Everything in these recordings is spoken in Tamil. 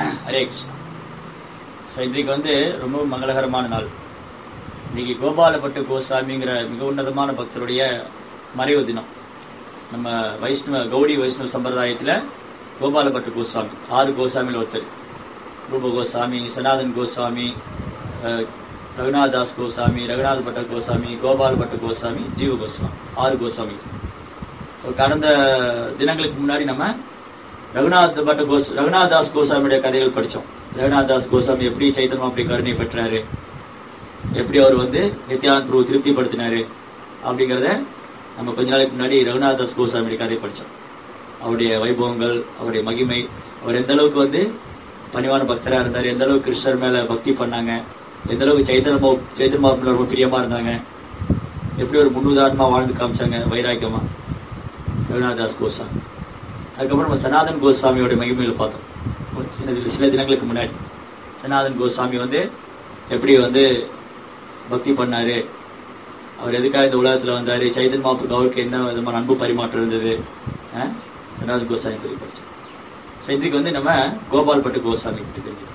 ஹரே கிருஷ்ணா ஸோ இன்றைக்கு வந்து ரொம்ப மங்களகரமான நாள் இன்னைக்கு கோபாலபட்டு கோசாமிங்கிற மிக உன்னதமான பக்தருடைய மறைவு தினம் நம்ம வைஷ்ணவ கௌடி வைஷ்ணவ சம்பிரதாயத்தில் கோபாலபட்டு கோஸ்வாமி ஆறு கோசாமியில் ஒருத்தர் ரூப கோசாமி சனாதன் கோசாமி அஹ், ரகுநாதாஸ் கோசாமி ரகுநாத் பட்ட கோசாமி கோபால் பட்ட கோசாமி ஜீவ கோஸ்வாமி ஆறு கோசாமி ஸோ கடந்த தினங்களுக்கு முன்னாடி நம்ம ரகுநாத் பட்ட கோஸ் ரகுநாத் தாஸ் கோசாமியுடைய கதைகள் படித்தோம் ரகுநாத் தாஸ் கோசாமி எப்படி சைத்தன்மா அப்படி கருணை பெற்றாரு எப்படி அவர் வந்து நித்யானந்த் பிரபு திருப்திப்படுத்தினாரு அப்படிங்கிறத நம்ம கொஞ்ச நாளைக்கு முன்னாடி ரகுநாத் தாஸ் கோசாமியுடைய கதையை படித்தோம் அவருடைய வைபவங்கள் அவருடைய மகிமை அவர் எந்த அளவுக்கு வந்து பணிவான பக்தராக இருந்தார் எந்த அளவுக்கு கிருஷ்ணர் மேல பக்தி பண்ணாங்க எந்த அளவுக்கு சைத்தன்ய மோ- சைத்தன்ய மகாத்மா ரொம்ப பிரியமா இருந்தாங்க எப்படி ஒரு முன்னுதாரணமா வாழ்ந்து காமிச்சாங்க வைராக்கியமா ரகுநாத் தாஸ் கோசாமி அதுக்கப்புறம் நம்ம சனாதன் கோஸ்வாமியோட மகிமையில் பார்த்தோம் ஒரு சில சில தினங்களுக்கு முன்னாடி சனாதன் கோஸ்வாமி வந்து எப்படி வந்து பக்தி பண்ணாரு அவர் எதுக்காக இந்த உலகத்துல வந்தாரு சைதன் மாப்புக்கு அவருக்கு என்ன விதமான அன்பு பரிமாற்றம் இருந்தது அஹ்? சனாதன் கோஸ்வாமி பற்றி படிச்சோம் ஸோ இதுக்கு வந்து நம்ம கோபால் பட்டு கோஸ்வாமி பற்றி தெரிஞ்சுக்கணும்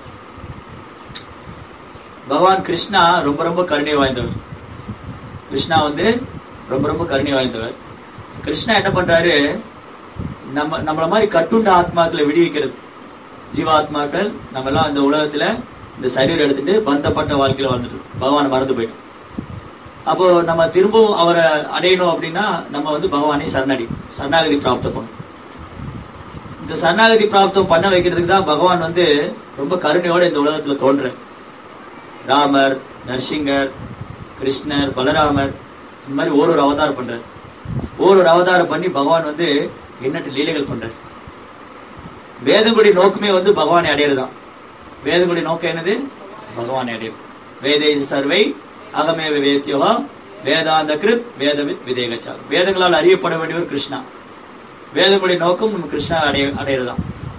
பகவான் கிருஷ்ணா ரொம்ப ரொம்ப கருணை வாய்ந்தவர் கிருஷ்ணா வந்து ரொம்ப ரொம்ப கருணை வாய்ந்தவர் கிருஷ்ணா என்ன பண்றாரு நம்ம நம்மள மாதிரி கட்டுண்ட ஆத்மாக்களை விடுவிக்கிறது ஜீவாத்மாக்கள் நம்ம எல்லாம் இந்த உலகத்துல இந்த சரீரம் எடுத்துட்டு பந்தப்பட்ட வாழ்க்கையில வாழ்ந்துட்டு இருக்கோம். பகவானை மறந்து போயிட்டோம் அப்போ நம்ம திரும்பவும் அவரை அடையணும் அப்படின்னா நம்ம வந்து பகவானை சரணடி சரணாகதி பிராப்தம் பண்ணணும் இந்த சரணாகதி பிராப்தம் பண்ண வைக்கிறதுக்கு தான் பகவான் வந்து ரொம்ப கருணையோட இந்த உலகத்துல தோன்றார் ராமர் நரசிங்கர் கிருஷ்ணர் பலராமர் இந்த மாதிரி ஒரு ஒரு அவதாரம் பண்றார் ஒரு ஒரு அவதாரம் பண்ணி பகவான் வந்து எண்ணற்ற லீலைகள் பண்றார் வேதங்களுடைய நோக்கமே வந்து பகவானை அடையிறதுதான் வேதங்களுடைய நோக்கம் என்னது பகவானை அடையிறது வேதேச சர்வை அகமேவ வேத்தியோகா வேதாந்த கிருத் வேதவித் விதேகச்சா வேதங்களால் அறியப்பட வேண்டியவர் கிருஷ்ணா வேதங்களுடைய நோக்கம் நம்ம கிருஷ்ணா அடைய அடையிறதுதான்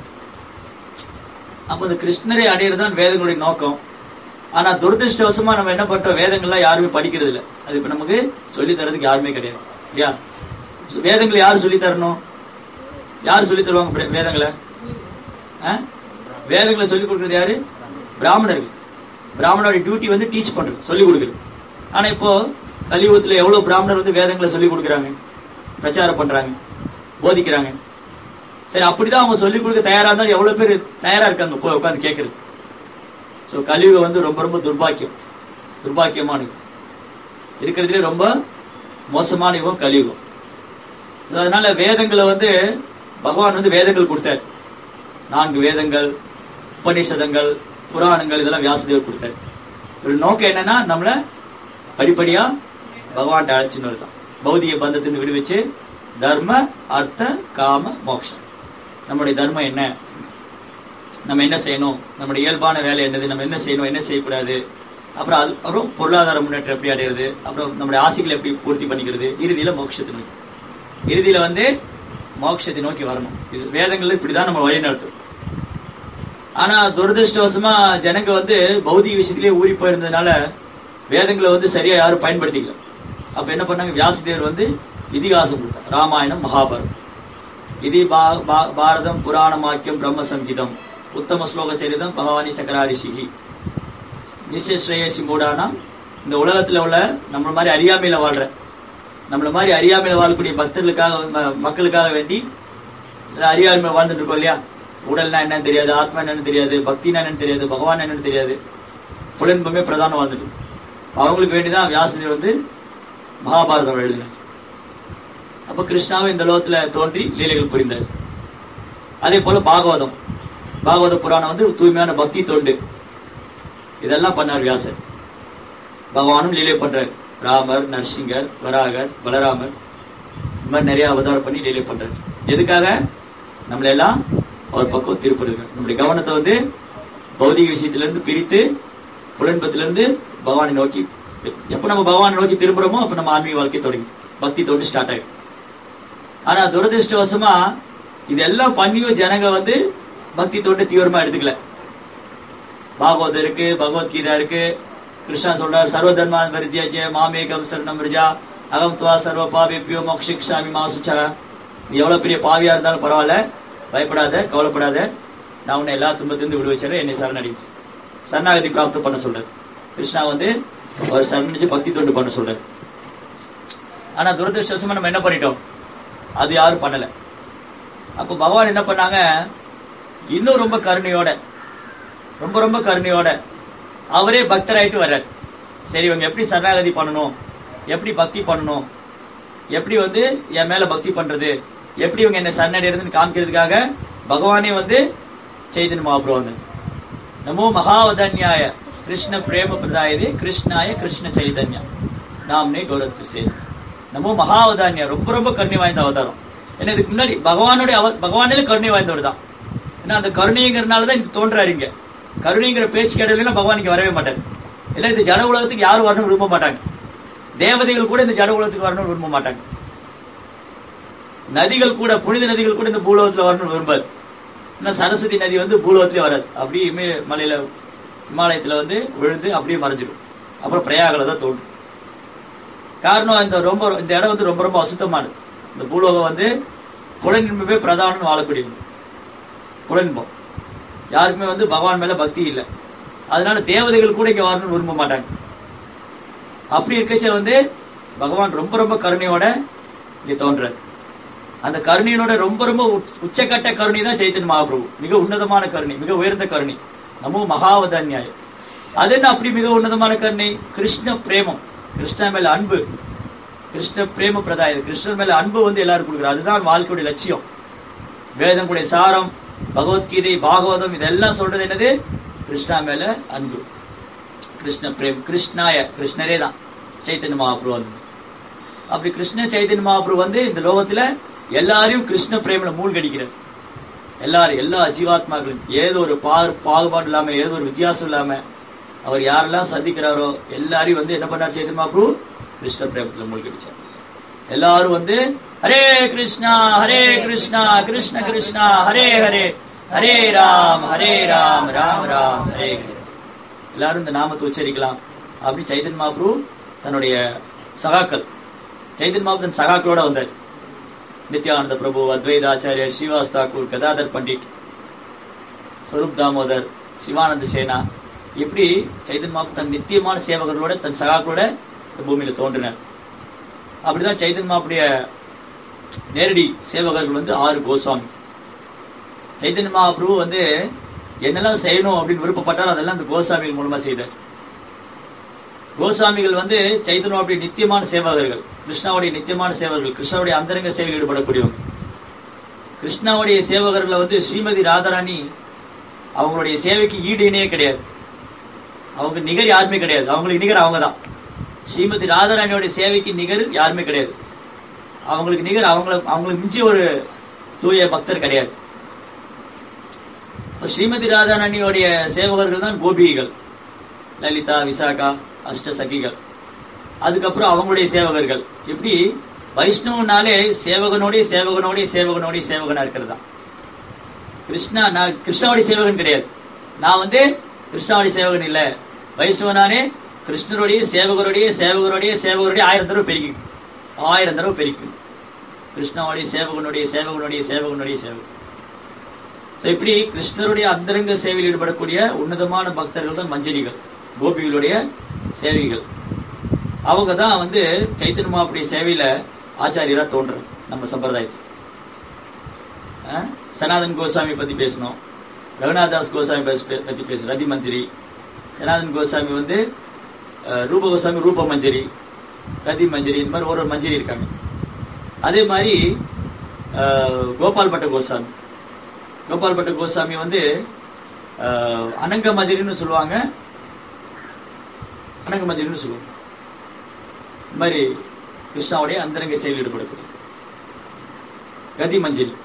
அப்ப இந்த கிருஷ்ணரை அடையிறதுதான் வேதங்களுடைய நோக்கம் ஆனா துரதிருஷ்டவசமா நம்ம என்ன பண்றோம் வேதங்கள்லாம் யாருமே படிக்கிறது இல்ல அது இப்ப நமக்கு சொல்லி தரதுக்கு யாருமே கிடையாது இல்லையா வேதங்களை யார் சொல்லி தரணும் யார் சொல்லி தருவாங்க வே- வேதங்களை ஆ? வேதங்களை சொல்லி கொடுக்கறது யாரு பிராமணர்கள் பிராமணோட டியூட்டி வந்து டீச் பண்றது சொல்லி கொடுக்குறது ஆனா இப்போ கலியுகத்துல எவ்வளவு பிராமணர் வந்து வேதங்களை சொல்லி கொடுக்குறாங்க பிரச்சாரம் பண்றாங்க போதிக்கிறாங்க சரி அப்படிதான் அவங்க சொல்லி கொடுக்க தயாரா இருந்தாலும் எவ்வளவு பேர் தயாரா இருக்காங்க போய் உட்காந்து கேட்கறது சோ கலியுகம் வந்து ரொம்ப ரொம்ப துர்பாக்கியம் துர்பாக்கியமான யுகம். இருக்கிறதுலே ரொம்ப மோசமான யுகம் கலியுகம் So, அதனால வேதங்களை வந்து பகவான் வந்து வேதங்கள் கொடுத்தார் நான்கு வேதங்கள் உபநிஷதங்கள் புராணங்கள் இதெல்லாம் வியாசதேவர் கொடுத்தார் ஒரு நோக்கம் என்னன்னா நம்மள படிப்படியா பகவான்கிட்ட அழைச்சின்னு வருதான் பௌதிக பந்தத்திலிருந்து விடுவிச்சு தர்ம அர்த்த காம மோக்ஷம் நம்முடைய தர்மம் என்ன நம்ம என்ன செய்யணும் நம்முடைய இயல்பான வேலை என்னது நம்ம என்ன செய்யணும் என்ன செய்யக்கூடாது அப்புறம் அது அப்புறம் பொருளாதார முன்னேற்றம் எப்படி அடையிறது அப்புறம் நம்முடைய ஆசைகளை எப்படி பூர்த்தி பண்ணிக்கிறது இறுதியில மோட்சத்தை நோக்கி இறுதியில வந்து மோட்சத்தை நோக்கி வரணும் இது வேதங்கள்ல இப்படிதான் நம்ம வழி நடத்தும் ஆனா துரதிருஷ்டவசமா ஜனங்க வந்து பௌதிக விஷயத்திலேயே ஊறி போயிருந்ததுனால வேதங்களை வந்து சரியா யாரும் பயன்படுத்திக்கல அப்ப என்ன பண்ணாங்க வியாசதேவர் வந்து இதிகாசம் கொடுத்தார் ராமாயணம் மகாபாரதம் இது பா- பா- பாரதம் புராணமாக்கியம் பிரம்ம சங்கீதம் உத்தம ஸ்லோக சரிதம் பகவானி சக்கராரிஷிகி நிச்சய ஸ்ரேயசி மூடானா இந்த உலகத்துல உள்ள நம்மள மாதிரி அறியாமையில வாழ்ற நம்மள மாதிரி அறியாமையில வாழக்கூடிய பக்தர்களுக்காக ம- மக்களுக்காக வேண்டி இல்ல அறியாமையில வாழ்ந்துட்டு இருக்கோம் இல்லையா உடல்னா என்னன்னு தெரியாது ஆத்மா என்னன்னு தெரியாது பக்தினா என்னன்னு தெரியாது பகவான் என்னன்னு தெரியாது புலன்பமே பிரதானம் வாழ்ந்துட்டு இருக்கோம். அவங்களுக்கு வேண்டிதான் வியாசதேவர் வந்து மகாபாரதம் எழுதினார் அப்ப கிருஷ்ணாவும் இந்த லோகத்துல தோன்றி லீலைகள் புரிந்தார் அதே போல பாகவதம் பாகவத புராணம் வந்து தூய்மையான பக்தி தொண்டு இதெல்லாம் பண்ணார் வியாசர் பகவானும் லீலை பண்றார் ராமர் நரசிங்கர் வராகர் பலராமர் இந்த மாதிரி நிறைய அவதாரம் பண்ணி லீலை பண்றார் எதுக்காக நம்மள எல்லாம் அவர் பக்கம் திருப்புறது நம்முடைய கவனத்தை வந்து பௌதிக விஷயத்துல இருந்து பிரித்து புலன்பத்துல இருந்து பகவானை நோக்கி எப்ப நம்ம பகவானை நோக்கி திரும்புறோமோ அப்ப நம்ம ஆன்மீக வாழ்க்கை தொடங்கி பக்தி தொண்டு ஸ்டார்ட் ஆகும் ஆனா துரதிருஷ்டவசமா இதெல்லாம் பண்ணியும் ஜனங்க வந்து பக்தி தொண்டு தீவிரமா எடுத்துக்கல பாகவதம் இருக்கு பகவத்கீதா இருக்கு கிருஷ்ணா சொல்றார் சர்வ தர்மா பரித்தியாஜ்ய மாமேகம் சரணம் ரிஜா அகம் துவா சர்வ பாபியோ மோக்ஷிக்ஷாமி மாசுச்சா நீ எவ்வளவு பெரிய பாவியா இருந்தாலும் பரவாயில்ல பயப்படாத கவலைப்படாத நான் உன்னை எல்லா துன்பத்திலிருந்து விடுவிச்சிடறேன் என்னை சரணடி சரணாகதி பிராப்தம் பண்ண சொல்றாரு கிருஷ்ணா வந்து அவர் சரணடிச்சு பக்தி தொண்டு பண்ண சொல்றாரு ஆனா துரதிருஷ்டவசமா நம்ம என்ன பண்ணிட்டோம் அது யாரும் பண்ணல அப்போ பகவான் என்ன பண்ணாங்க இன்னும் ரொம்ப கருணையோட ரொம்ப ரொம்ப கருணையோட அவரே பக்தராயிட்டு வர்றார் சரி இவங்க எப்படி சரணாகதி பண்ணணும் எப்படி பக்தி பண்ணணும் எப்படி வந்து என் மேல பக்தி பண்றது எப்படி இவங்க என்ன சரணடைறதுன்னு காமிக்கிறதுக்காக பகவானே வந்து சைதன்ய மகாபுரம் வந்தது நமோ மகாவதன்யாய கிருஷ்ண பிரேம பிரதாயதே கிருஷ்ணாய கிருஷ்ண சைதன்யா நாம்னே கௌரவத்து சேர் நமோ மகாவதான்யா ரொம்ப ரொம்ப கருணை வாய்ந்த அவதாரம் ஏன்னா இதுக்கு முன்னாடி பகவானுடைய அவ பகவானில கருணை வாய்ந்தவர் தான் ஏன்னா அந்த கருணைங்கிறதுனால தான் எனக்கு தோன்றாரு இங்க கருணைங்கிற பேச்சு கேட்டதுலாம் பகவான் இங்க வரவே மாட்டார் இல்லை இந்த ஜட உலகத்துக்கு யாரும் வரணும்னு விரும்ப மாட்டாங்க தேவதைகள் கூட இந்த ஜட உலகத்துக்கு வரணும்னு விரும்ப மாட்டாங்க நதிகள் கூட புனித நதிகள் கூட இந்த பூலோகத்துல வரணும்னு விரும்பாது ஏன்னா சரஸ்வதி நதி வந்து பூலோகத்திலே வராது அப்படியே இமய மலையில இமாலயத்துல வந்து விழுந்து அப்படியே மறைஞ்சிடும் அப்புறம் பிரயாகல தான் தோன்றும் காரணம் இந்த ரொம்ப இந்த இடம் வந்து ரொம்ப ரொம்ப அசுத்தமானது இந்த பூலோகம் வந்து புலனின்பமே பிரதானம்னு வாழக்கூடியது புலனின்பம் யாருக்குமே வந்து பகவான் மேல பக்தி இல்லை அதனால தேவதைகள் கூட இங்க வரணும்னு விரும்ப மாட்டாங்க அப்படி இருக்கச்ச வந்து பகவான் ரொம்ப ரொம்ப கருணையோட இங்க தோன்றாரு அந்த கருணையினோட ரொம்ப ரொம்ப உச்ச- உச்சக்கட்ட கருணை தான் சைத்தன்ய மகாபிரபு மிக உன்னதமான கருணை மிக உயர்ந்த கருணை நமோ மகாவதன்யாயம் அது என்ன அப்படி மிக உன்னதமான கருணை கிருஷ்ண பிரேமம் கிருஷ்ண மேல அன்பு கிருஷ்ண பிரேம பிரதாயம் கிருஷ்ணர் மேல அன்பு வந்து எல்லாரும் கொடுக்குறாரு அதுதான் வாழ்க்கையுடைய லட்சியம் வேதம் கூடிய சாரம் பகவத்கீதை பாகவதம் இதெல்லாம் சொல்றது என்னது கிருஷ்ணா மேல அன்பு கிருஷ்ண பிரேம் கிருஷ்ணாய கிருஷ்ணரே தான் சைத்தன்ய மகாபிரபு வந்து அப்படி கிருஷ்ண சைத்தன்ய மகாபிரபு வந்து இந்த லோகத்துல எல்லாரையும் கிருஷ்ண பிரேமில மூழ்கடிக்கிறார் எல்லாரும் எல்லா ஜீவாத்மாக்களும் ஏதோ ஒரு பார் பாகுபாடு இல்லாம ஏதோ ஒரு வித்தியாசம் இல்லாம அவர் யாரெல்லாம் சந்திக்கிறாரோ எல்லாரையும் வந்து என்ன பண்ணார் சைத்தன்ய மகாபிரபு கிருஷ்ண பிரேமத்துல மூழ்கடிச்சார் எல்லாரும் வந்து ஹரே கிருஷ்ணா ஹரே கிருஷ்ணா கிருஷ்ண கிருஷ்ணா ஹரே ஹரே ஹரே ராம் ஹரே ராம் ராம் ராம் ஹரே ஹரே எல்லாரும் இந்த நாமத்தை உச்சரிக்கலாம் அப்படி சைதன் மகாபிரபு தன்னுடைய சகாக்கள் சைதன் மகாபு தன் சகாக்களோட வந்தார் நித்யானந்த பிரபு அத்வைத ஆச்சாரியர் ஸ்ரீவாஸ் தாக்கூர் கதாதர் பண்டிட் ஸ்வரூப் தாமோதர் சிவானந்த சேனா இப்படி சைதன் மகாபு தன் நித்தியமான சேவகர்களோட தன் சகாக்களோட இந்த பூமியில தோன்றினார் அப்படிதான் சைதன் மாப்புடைய நேரடி சேவகர்கள் வந்து ஆறு கோஸ்வாமி சைதன்ய மகாபிரபு வந்து என்னெல்லாம் செய்யணும் அப்படின்னு விருப்பப்பட்டாரோ அதெல்லாம் அந்த கோசாமிகள் மூலமா செய்தார் கோசாமிகள் வந்து சைதன்யாவுடைய நித்தியமான சேவகர்கள் கிருஷ்ணாவுடைய நித்தியமான சேவகர்கள் கிருஷ்ணாவுடைய அந்தரங்க சேவையில் ஈடுபடக்கூடியவங்க கிருஷ்ணாவுடைய சேவகர்களை வந்து ஸ்ரீமதி ராதாராணி அவங்களுடைய சேவைக்கு ஈடு இணையே கிடையாது அவங்க நிகர் யாருமே கிடையாது அவங்களுக்கு நிகர் அவங்க தான் ஸ்ரீமதி ராதாராணியோட சேவைக்கு நிகர் யாருமே கிடையாது அவங்களுக்கு நிகர் அவங்கள அவங்களுக்கு மிஞ்சி ஒரு தூய பக்தர் கிடையாது இப்ப ஸ்ரீமதி ராதாராணியோடைய சேவகர்கள் தான் கோபிகைகள் லலிதா விசாகா அஷ்ட சகிகள் அதுக்கப்புறம் அவங்களுடைய சேவகர்கள் இப்படி வைஷ்ணவனாலே சேவகனோடைய சேவகனோடைய சேவகனோடைய சேவகனா இருக்கிறது தான் கிருஷ்ணா நான் கிருஷ்ணாவுடைய சேவகன் கிடையாது நான் வந்து கிருஷ்ணாவுடைய சேவகன் இல்ல வைஷ்ணவனானே கிருஷ்ணருடைய சேவகருடைய சேவகருடைய சேவகருடைய ஆயிரம் தடவை பெருக்கும் ஆயிரம் தடவை பெருக்கும் கிருஷ்ணாவுடைய சேவகனுடைய சேவகனுடைய சேவகனுடைய சேவகன் So, இப்படி கிருஷ்ணருடைய அந்தரங்க சேவையில் ஈடுபடக்கூடிய உன்னதமான பக்தர்கள் தான் மஞ்சரிகள் கோபிகளுடைய சேவைகள் அவங்க தான் வந்து சைத்தன்ய மகாபுடைய சேவையில ஆச்சாரியரா தோன்றது நம்ம சம்பிரதாயத்தில் அஹ், சனாதன் கோசாமி பத்தி பேசணும் ரகுநாதாஸ் கோசாமி பத்தி பத்தி பேசணும் ரதி மந்திரி சனாதன் கோசாமி வந்து அஹ், ரூப கோசாமி ரூப மஞ்சரி ரதி மஞ்சரி இந்த மாதிரி ஒரு ஒரு மஞ்சரி இருக்காங்க அதே மாதிரி அஹ், கோபால் பட்ட கோசாமி கோபால் பட்ட கோசாமி வந்து அஹ், அனங்க மஞ்சரின்னு சொல்லுவாங்க அனங்க மஞ்சரின்னு சொல்லுவாங்க இந்த மாதிரி கிருஷ்ணாவுடைய அந்தரங்க செயல் ஈடுபடக்கூடிய கதி மஞ்சரி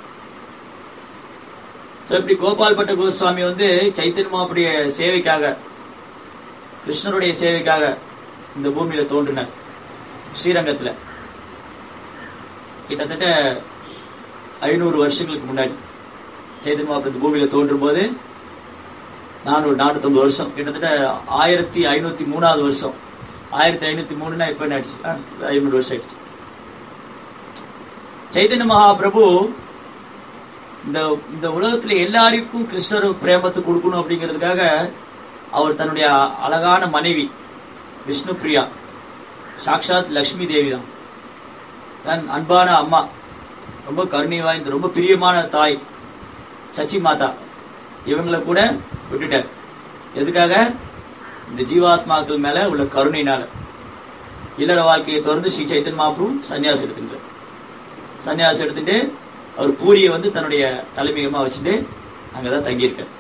So, இப்படி கோபால் பட்ட கோஸ்வாமி வந்து சைத்தன்ய மகாபுடைய சேவைக்காக கிருஷ்ணருடைய சேவைக்காக இந்த பூமியில தோன்றினார் ஸ்ரீரங்கத்துல கிட்டத்தட்ட ஐநூறு வருஷங்களுக்கு முன்னாடி சைத்தன்ய மகாபுரம் இந்த பூமியில தோன்றும் போது நானூறு நானூத்தொம்பது வருஷம் கிட்டத்தட்ட ஆயிரத்தி ஐநூத்தி மூணாவது வருஷம் ஆயிரத்தி ஐநூத்தி மூணுனா இப்ப என்ன ஆயிடுச்சு ஆ, ஐநூறு வருஷம் ஆயிடுச்சு சைதன்ய மகாபிரபு இந்த இந்த உலகத்துல எல்லாருக்கும் கிருஷ்ணர் பிரேமத்தை கொடுக்கணும் அப்படிங்கிறதுக்காக அவர் தன்னுடைய அழகான மனைவி விஷ்ணு பிரியா சாக்ஷாத் லக்ஷ்மி தேவி தான் தன் அன்பான அம்மா ரொம்ப கருணை வாய்ந்த ரொம்ப பிரியமான தாய் சச்சி மாதா இவங்களை கூட விட்டுட்டார் எதுக்காக இந்த ஜீவாத்மாக்கள் மேல உள்ள கருணையினால இல்லற வாழ்க்கையை தொடர்ந்து ஸ்ரீ சைத்தன் மகாபுரு சன்னியாசம் எடுத்துட்டார் சன்னியாசம் எடுத்துட்டு அவர் பூரியை வந்து தன்னுடைய தலைமையமா வச்சுட்டு அங்கதான் தங்கியிருக்கார்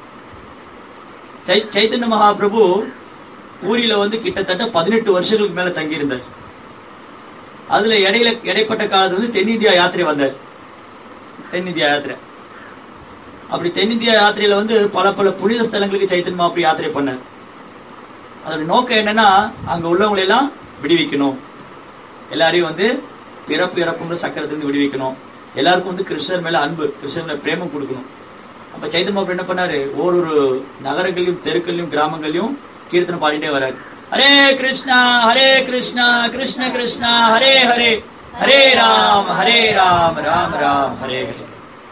சை சைத்தன்ய மகாபிரபு பூரியில வந்து கிட்டத்தட்ட பதினெட்டு வருஷங்களுக்கு மேல தங்கியிருந்தார் அதுல இடையில இடைப்பட்ட காலத்துல வந்து தென்னிந்தியா யாத்திரை வந்தார் தென்னிந்தியா யாத்திரை அப்படி தென்னிந்தியா யாத்திரையில வந்து பல பல புனித ஸ்தலங்களுக்கு சைத்தன்ய மகாபிரபு யாத்திரை பண்ணார் அதோட நோக்கம் என்னன்னா அங்க உள்ளவங்களை எல்லாம் விடுவிக்கணும் எல்லாரையும் வந்து பிறப்பு இறப்புங்கிற சக்கரத்திலிருந்து விடுவிக்கணும் எல்லாருக்கும் வந்து கிருஷ்ணர் மேல அன்பு கிருஷ்ணர் மேல பிரேமம் கொடுக்கணும் அப்ப சைத்தன்ய மகாபிரபு என்ன பண்ணாரு ஓரொரு நகரங்களையும் தெருக்கள்லயும் கிராமங்களையும் கீர்த்தனை பாடிட்டே வர்றாரு ஹரே கிருஷ்ணா ஹரே கிருஷ்ணா கிருஷ்ண கிருஷ்ணா ஹரே ஹரே ஹரே ராம் ஹரே ராம் ராம் ராம் ஹரே ஹரே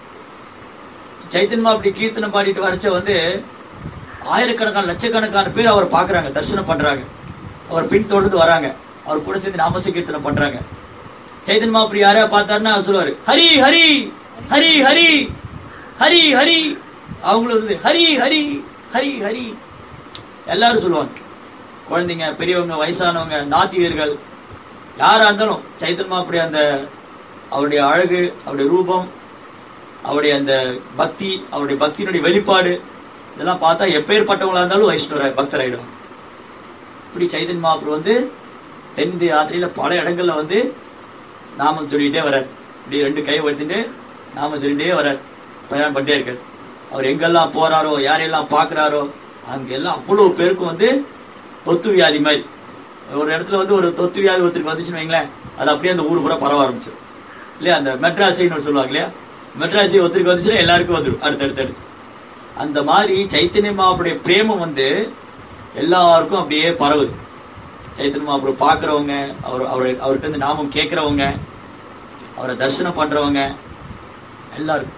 சைத்தன்மா அப்படி கீர்த்தனை பாடிட்டு வரச்ச வந்து ஆயிரக்கணக்கான லட்சக்கணக்கான பேர் அவர் பாக்குறாங்க தரிசனம் பண்றாங்க அவர் பின் தொடர்ந்து வராங்க அவர் கூட சேர்ந்து நாமச கீர்த்தனை பண்றாங்க சைத்தன்மா அப்படி யாரையா பார்த்தாருன்னா அவர் சொல்லுவாரு ஹரி ஹரி ஹரி ஹரி ஹரி ஹரி அவங்களும் வந்து ஹரி ஹரி ஹரி ஹரி எல்லாரும் சொல்லுவாங்க குழந்தைங்க பெரியவங்க வயசானவங்க நாத்திகர்கள் யாரா இருந்தாலும் சைத்தன்மா அப்படி அந்த அவருடைய அழகு அவருடைய ரூபம் அவருடைய அந்த பக்தி அவருடைய பக்தியினுடைய வெளிப்பாடு இதெல்லாம் பார்த்தா எப்பேற்பட்டவங்களா இருந்தாலும் வைஷ்ணவ பக்தர் ஆயிடுவாங்க இப்படி சைதன்ய மகாபுரு வந்து தென்னிந்திய யாத்திரையில பல இடங்கள்ல வந்து நாமம் சொல்லிட்டே வர்றார் இப்படி ரெண்டு கை வடுத்துட்டு நாமம் சொல்லிட்டே வர்றார் பிரயாணம் பண்ணிட்டே இருக்காரு அவர் எங்கெல்லாம் போறாரோ யாரையெல்லாம் பாக்குறாரோ அங்க எல்லாம் அவ்வளவு பேருக்கும் வந்து தொத்து வியாதி மாதிரி ஒரு இடத்துல வந்து ஒரு தொத்து வியாதி ஒருத்தருக்கு வந்துச்சுன்னு வைங்களேன் அது அப்படியே அந்த ஊர் பூரா பரவ ஆரம்பிச்சிடும் இல்லையா அந்த மெட்ராசின்னு சொல்லுவாங்க இல்லையா மெட்ராசி ஒருத்தருக்கு வந்துச்சுன்னா எல்லாருக்கும் வந்துடும் அடுத்து அடுத்து அடுத்து அந்த மாதிரி சைத்தன்ய மாவுடைய பிரேமம் வந்து எல்லாருக்கும் அப்படியே பரவுது சைத்தன்ய மாபுரு பாக்குறவங்க அவர் அவரை அவர்கிட்ட இருந்து நாமம் கேட்கறவங்க அவரை தரிசனம் பண்றவங்க எல்லாரும்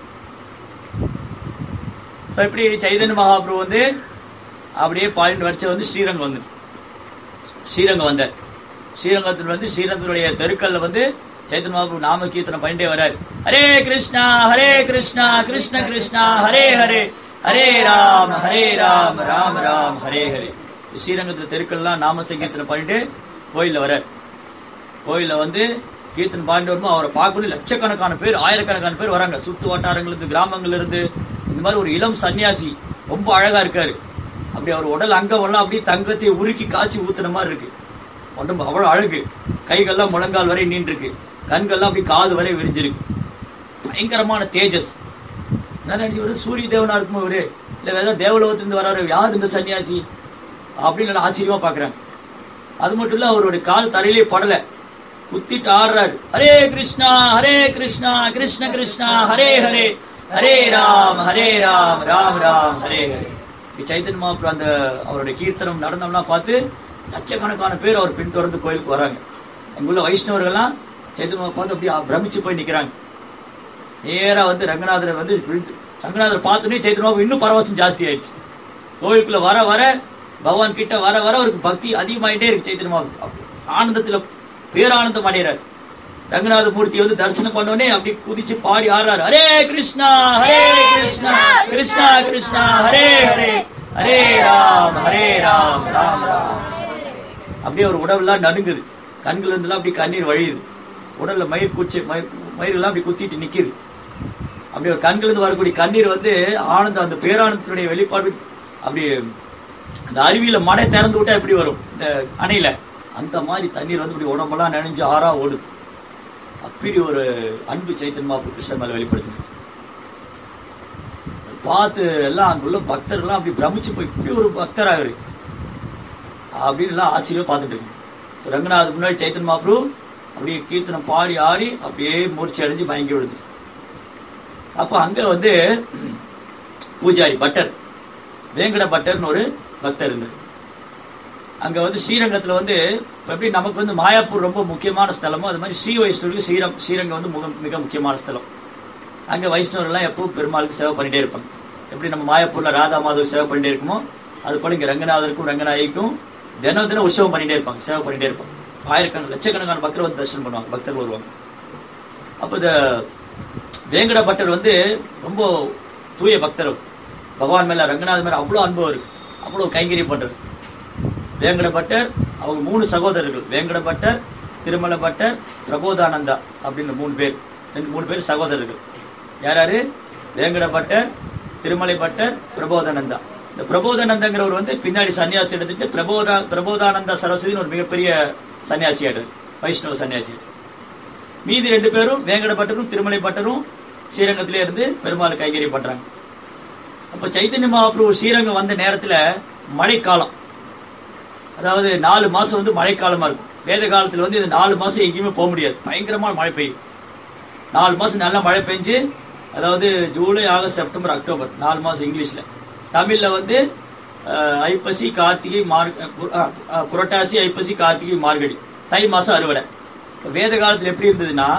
So, இப்படி சைதன்ய மகாபிரபு வந்து அப்படியே பாயிண்ட் வரைச்ச வந்து ஸ்ரீரங்கம் வந்து ஸ்ரீரங்கம் வந்தார் ஸ்ரீரங்கத்தில் வந்து ஸ்ரீரங்கத்துடைய தெருக்கல்ல வந்து சைத்தன்ய மகாபிரபு நாம கீர்த்தனம் பண்ணிட்டே வர்றாரு ஹரே கிருஷ்ணா ஹரே கிருஷ்ணா கிருஷ்ண கிருஷ்ணா ஹரே ஹரே ஹரே ராம் ஹரே ராம் ராம் ராம் ஹரே ஹரே ஸ்ரீரங்கத்துல தெருக்கள்லாம் நாம சங்கீர்த்தனம் பண்ணிட்டு கோயில்ல வர்றார் கோயில்ல வந்து கீர்த்தன் பாண்டு வரும்போது அவரை பார்க்கணும் லட்சக்கணக்கான பேர் ஆயிரக்கணக்கான பேர் வராங்க சுத்து வட்டாரங்கள்ல இருந்து கிராமங்கள்ல இருந்து இந்த மாதிரி ஒரு இளம் சன்னியாசி ரொம்ப அழகா இருக்காரு அப்படி அவர் உடல் அங்கம் எல்லாம் அப்படியே தங்கத்தை உருக்கி காய்ச்சி ஊத்துன மாதிரி இருக்கு உடம்பு அவ்வளவு அழகு கைகள்லாம் முழங்கால் வரை நீண்டு இருக்கு கண்கள்லாம் அப்படி காது வரை விரிஞ்சிருக்கு பயங்கரமான தேஜஸ் நான் நினைச்சேன், இவரு சூரிய தேவனா இருக்குமோ இவரு இல்ல வேற ஏதாவது தேவலோகத்திலிருந்து வராரு யார் இந்த சன்னியாசி அப்படின்னு நான் ஆச்சரியமா பாக்குறேன் அது மட்டும் இல்ல அவருடைய கால் தரையிலே படல குத்திட்டு ஆடுறாரு ஹரே கிருஷ்ணா ஹரே கிருஷ்ணா கிருஷ்ண கிருஷ்ணா ஹரே ஹரே ஹரே ராம் ஹரே ராம் ராம் ராம் ஹரே ஹரே இப்படி சைத்தன்ய மகாபுரம் அந்த அவருடைய கீர்த்தனம் நடனம்லாம் பார்த்து லட்சக்கணக்கான பேர் அவர் பின்தொடர்ந்து கோயிலுக்கு வராங்க அங்குள்ள வைஷ்ணவர்கள்லாம் சைத்தன்ய மகா பார்த்து அப்படியே பிரமிச்சு போய் நிக்கிறாங்க நேரா வந்து ரங்கநாதரை வந்து விழுந்து- ரங்கநாதரை பார்த்தோன்னே சைத்தன்ய மகாபுரம் இன்னும் பரவசம் ஜாஸ்தி ஆயிடுச்சு கோயிலுக்குள்ள வர வர பகவான் கிட்ட வர வர அவருக்கு பக்தி அதிகமாயிட்டே இருக்கு சைத்தன்ய மகாபுரம் அப்படி ஆனந்தத்துல பேரானந்தம் அடைகிறார் ரங்கநாத மூர்த்தி வந்து தரிசனம் பண்ணோடனே அப்படி குதிச்சு பாடி ஆடுறாரு ஹரே கிருஷ்ணா ஹரே கிருஷ்ணா கிருஷ்ணா கிருஷ்ணா ஹரே ஹரே ஹரே ராம் ஹரே ராம் ராம் ராம் அப்படியே ஒரு உடம்பெல்லாம் நடுங்குது கண்கள் இருந்தெல்லாம் அப்படி கண்ணீர் வழியுது உடல்ல மயிர் குச்சி மயிர் மயிரெல்லாம் அப்படி குத்திட்டு நிக்குது அப்படி ஒரு கண்கள் இருந்து வரக்கூடிய கண்ணீர் வந்து ஆனந்தம் அந்த பேரானந்தத்தினுடைய வெளிப்பாடு அப்படி அந்த அருவியில மடை திறந்து விட்டா எப்படி வரும் இந்த அணையில அந்த மாதிரி தண்ணீர் வந்து இப்படி உடம்பெல்லாம் நனைஞ்சு ஆறா ஓடுது அப்படி ஒரு அன்பு சைத்தன்மா கிருஷ்ணன் மேல வெளிப்படுத்துது பார்த்து எல்லாம் அங்குள்ள பக்தர்கள்லாம் அப்படி பிரமிச்சு போய் இப்படி ஒரு பக்தர் ஆகுது அப்படின்னு எல்லாம் ஆச்சரியம் பார்த்துட்டு இருக்கு ஸோ ரங்கநாத் முன்னாடி சைத்தன் மாப்ரு அப்படியே கீர்த்தனம் பாடி ஆடி அப்படியே மூர்ச்சி அடைஞ்சு மயங்கி விடுது அப்ப அங்க வந்து பூஜாரி பட்டர் வேங்கட பட்டர்னு ஒரு பக்தர் இருந்தார் அங்க வந்து ஸ்ரீரங்கத்துல வந்து இப்ப எப்படி நமக்கு வந்து மாயாப்பூர் ரொம்ப முக்கியமான ஸ்தலமோ அது மாதிரி ஸ்ரீ வைஷ்ணவருக்கு ஸ்ரீரம் ஸ்ரீரங்கம் வந்து முக- மிக முக்கியமான ஸ்தலம் அங்க வைஷ்ணவர்கள்லாம் எப்பவும் பெருமாளுக்கு சேவை பண்ணிட்டே இருப்பாங்க எப்படி நம்ம மாயாப்பூர்ல ராதா மாதவ் சேவை பண்ணிட்டே இருக்குமோ அது போல இங்க ரங்கநாதருக்கும் ரங்கநாயகிக்கும் தினம் தினம் உற்சவம் பண்ணிட்டே இருப்பாங்க சேவை பண்ணிட்டே இருப்பாங்க ஆயிரக்கணக்கான லட்சக்கணக்கான பக்தர் வந்து தரிசனம் பண்ணுவாங்க பக்தர்கள் வருவாங்க அப்ப இந்த வேங்கட பட்டர் வந்து ரொம்ப தூய பக்தர் அவர். பகவான் மேல ரங்கநாதர் மேல அவ்வளவு அன்பு அவருக்கு அவ்வளவு கைங்கரியம் பண்றாரு வேங்கட பட்டர் அவங்க மூணு சகோதரர்கள் வேங்கட பட்டர் திருமல பட்டர் பிரபோதானந்தா அப்படின்னு மூணு பேர் ரெண்டு மூணு பேர் சகோதரர்கள் யார் யாரு வேங்கட பட்டர் திருமலை பட்டர் பிரபோதானந்தா இந்த பிரபோதானந்தங்கிறவர் வந்து பின்னாடி சன்னியாசி எடுத்துட்டு பிரபோதா பிரபோதானந்தா சரஸ்வதினு ஒரு மிகப்பெரிய சன்னியாசி ஆயிடுறாரு வைஷ்ணவ சன்னியாசி மீதி ரெண்டு பேரும் வேங்கட பட்டரும் திருமலை பட்டரும் ஸ்ரீரங்கத்திலே இருந்து பெருமாள் கைங்கரியம் பண்றாங்க அப்ப சைத்தன்ய மகாபிரபு ஸ்ரீரங்கம் வந்த நேரத்துல மழைக்காலம் அதாவது நாலு மாசம் வந்து மழைக்காலமா இருக்கும் வேத காலத்துல வந்து இந்த நாலு மாசம் எங்கேயுமே போக முடியாது பயங்கரமான மழை பெய்யும் நாலு மாசம் நல்லா மழை பெஞ்சு அதாவது ஜூலை ஆகஸ்ட் செப்டம்பர் அக்டோபர் நாலு மாசம் இங்கிலீஷ்ல தமிழ்ல வந்து அஹ், ஐப்பசி கார்த்திகை மார் அஹ், அஹ், அஹ், புரட்டாசி ஐப்பசி கார்த்திகை மார்கழி தை மாசம் அறுவடை இப்ப வேத காலத்துல எப்படி இருந்ததுன்னா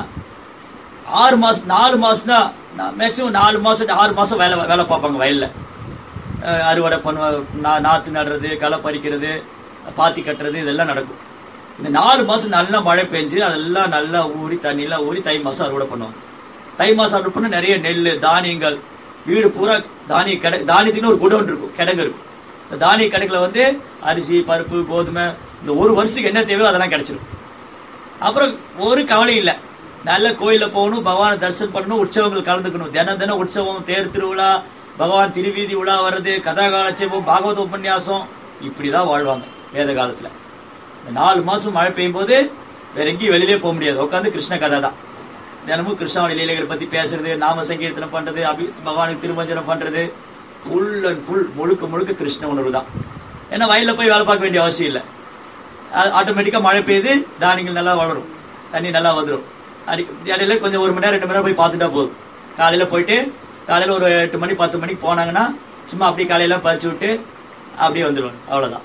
ஆறு மாசம் நாலு மாசம் தான் மேக்சிமம் நாலு மாசம் to ஆறு மாசம் வேலை வேலை பார்ப்பாங்க வயல்ல அஹ் அறுவடை பண்ணுவ நா- நாத்து நடுறது களை பறிக்கிறது பாத்தி கட்டுறது இதெல்லாம் நடக்கும் இந்த நாலு மாசம் நல்லா மழை பெஞ்சு அதெல்லாம் நல்லா ஊறி தண்ணியெல்லாம் ஊறி தை மாசம் அறுவடை பண்ணுவாங்க தை மாசம் அறுவடை பண்ண நிறைய நெல் தானியங்கள் வீடு பூரா தானிய கடை தானியத்துக்குன்னு ஒரு குடோன் இருக்கும் கிடங்கு இருக்கும் இந்த தானிய கடைக்குள்ள வந்து அரிசி பருப்பு கோதுமை இந்த ஒரு வருஷத்துக்கு என்ன தேவையோ அதெல்லாம் கிடைச்சிடும் அப்புறம் ஒரு கவலை இல்ல நல்ல கோயில்ல போகணும் பகவானை தரிசனம் பண்ணணும் உற்சவங்கள் கலந்துக்கணும் தினம் தினம் உற்சவம் தேர் திருவிழா பகவான் திருவீதி உலா வர்றது கதா காலட்சேபம் பாகவத உபன்யாசம் இப்படிதான் வாழ்வாங்க வேத காலத்துல இந்த நாலு மாசம் மழை பெய்யும் போது வேற எங்கேயும் வெளியிலே போக முடியாது உட்காந்து கிருஷ்ண கதை தான் தினமும் கிருஷ்ணாவுடைய லீலைகள் பத்தி பேசுறது நாம சங்கீர்த்தனம் பண்றது அபி பகவானுக்கு திருமஞ்சனம் பண்றது ஃபுல் அண்ட் ஃபுல் முழுக்க முழுக்க கிருஷ்ண உணர்வு தான் ஏன்னா வயல்ல போய் வேலை பார்க்க வேண்டிய அவசியம் இல்லை ஆட்டோமேட்டிக்கா மழை பெய்யுது தானியங்கள் நல்லா வளரும் தண்ணி நல்லா வந்துடும் அடி இடையில கொஞ்சம் ஒரு மணி நேரம் ரெண்டு மணி நேரம் போய் பார்த்துட்டா போதும் காலையில போயிட்டு காலையில ஒரு எட்டு மணி பத்து மணிக்கு போனாங்கன்னா சும்மா அப்படியே காலையில பறிச்சு விட்டு அப்படியே வந்துடுவாங்க அவ்வளவுதான்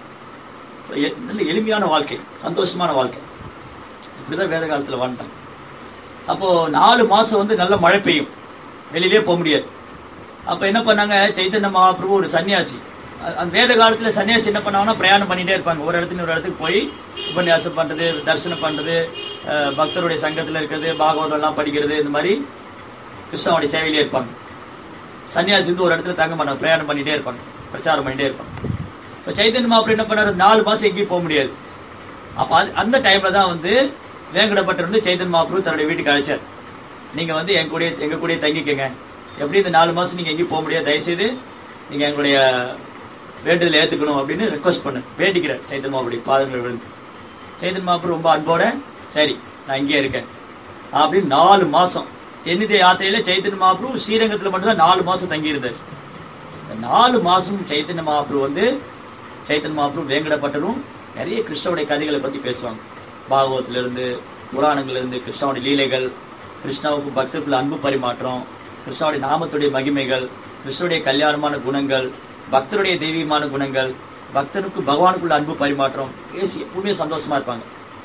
எ- நல்ல எளிமையான வாழ்க்கை சந்தோஷமான வாழ்க்கை இப்படிதான் வேத காலத்துல வாழ்ந்தாங்க அப்போ நாலு மாசம் வந்து நல்ல மழை பெய்யும் வெளியிலே போக முடியாது அப்ப என்ன பண்ணாங்க சைத்தன்ய மகாபிரபு ஒரு சன்னியாசி அ- அந்த வேத காலத்துல சன்னியாசி என்ன பண்ணாங்கன்னா பிரயாணம் பண்ணிட்டே இருப்பாங்க ஒரு இடத்துல ஒரு இடத்துக்கு போய் உபன்யாசம் பண்றது தரிசனம் பண்றது அஹ், பக்தருடைய சங்கத்துல இருக்கிறது பாகவதம் எல்லாம் படிக்கிறது இந்த மாதிரி கிருஷ்ணாவுடைய சேவையிலே இருப்பாங்க சன்னியாசி வந்து ஒரு இடத்துல தங்க மாட்டாங்க பிரயாணம் பண்ணிட்டே இருப்பாங்க பிரச்சாரம் பண்ணிட்டே இருப்பாங்க இப்போ சைத்தன்ய மகாபிரபு என்ன பண்ணாரு நாலு மாசம் எங்கேயும் போக முடியாது அப்ப அது அந்த டைம்ல தான் வந்து வேங்கடப்பட்டர் வந்து சைத்தன்ய மகாபிரபு தன்னுடைய வீட்டுக்கு அழைச்சார் நீங்க வந்து எங்க கூட எங்க கூட தங்கிக்கங்க எப்படி இந்த நாலு மாசம் நீங்க எங்கேயும் போக முடியாது தயவுசெய்து நீங்க எங்களுடைய வேண்டுதலை ஏத்துக்கணும் அப்படின்னு ரெக்வஸ்ட் பண்ணு வேண்டிக்கிறார் சைத்தன்ய மகாபுரி பாதங்கள் விழுந்து சைத்தன்ய மகாபுரி ரொம்ப அன்போட சரி நான் இங்கே இருக்கேன் அப்படின்னு நாலு மாசம் தென்னிந்திய யாத்திரையில சைத்தன்ய மகாபுரு ஸ்ரீரங்கத்துல மட்டும்தான் நாலு மாசம் தங்கி இருந்தார் இந்த நாலு மாசம் சைத்தன்ய மகாபுரு வந்து சைத்தன்ய மகாபுரு வேங்கடப்பட்டரும் நிறைய கிருஷ்ணனுடைய கதைகளை பத்தி பேசுவாங்க பாகவத்துல இருந்து புராணங்கள்ல இருந்து கிருஷ்ணனுடைய லீலைகள் கிருஷ்ணாவுக்கு பக்தர்கள் அன்பு பரிமாற்றம் கிருஷ்ணனுடைய நாமத்துடைய மகிமைகள் கிருஷ்ணனுடைய கல்யாணமான குணங்கள் பக்தருடைய தெய்வீகமான குணங்கள் பக்தனுக்கு பகவானுக்குள்ள அன்பு பரிமாற்றம் பேசி எப்பவுமே சந்தோஷமா இருப்பாங்க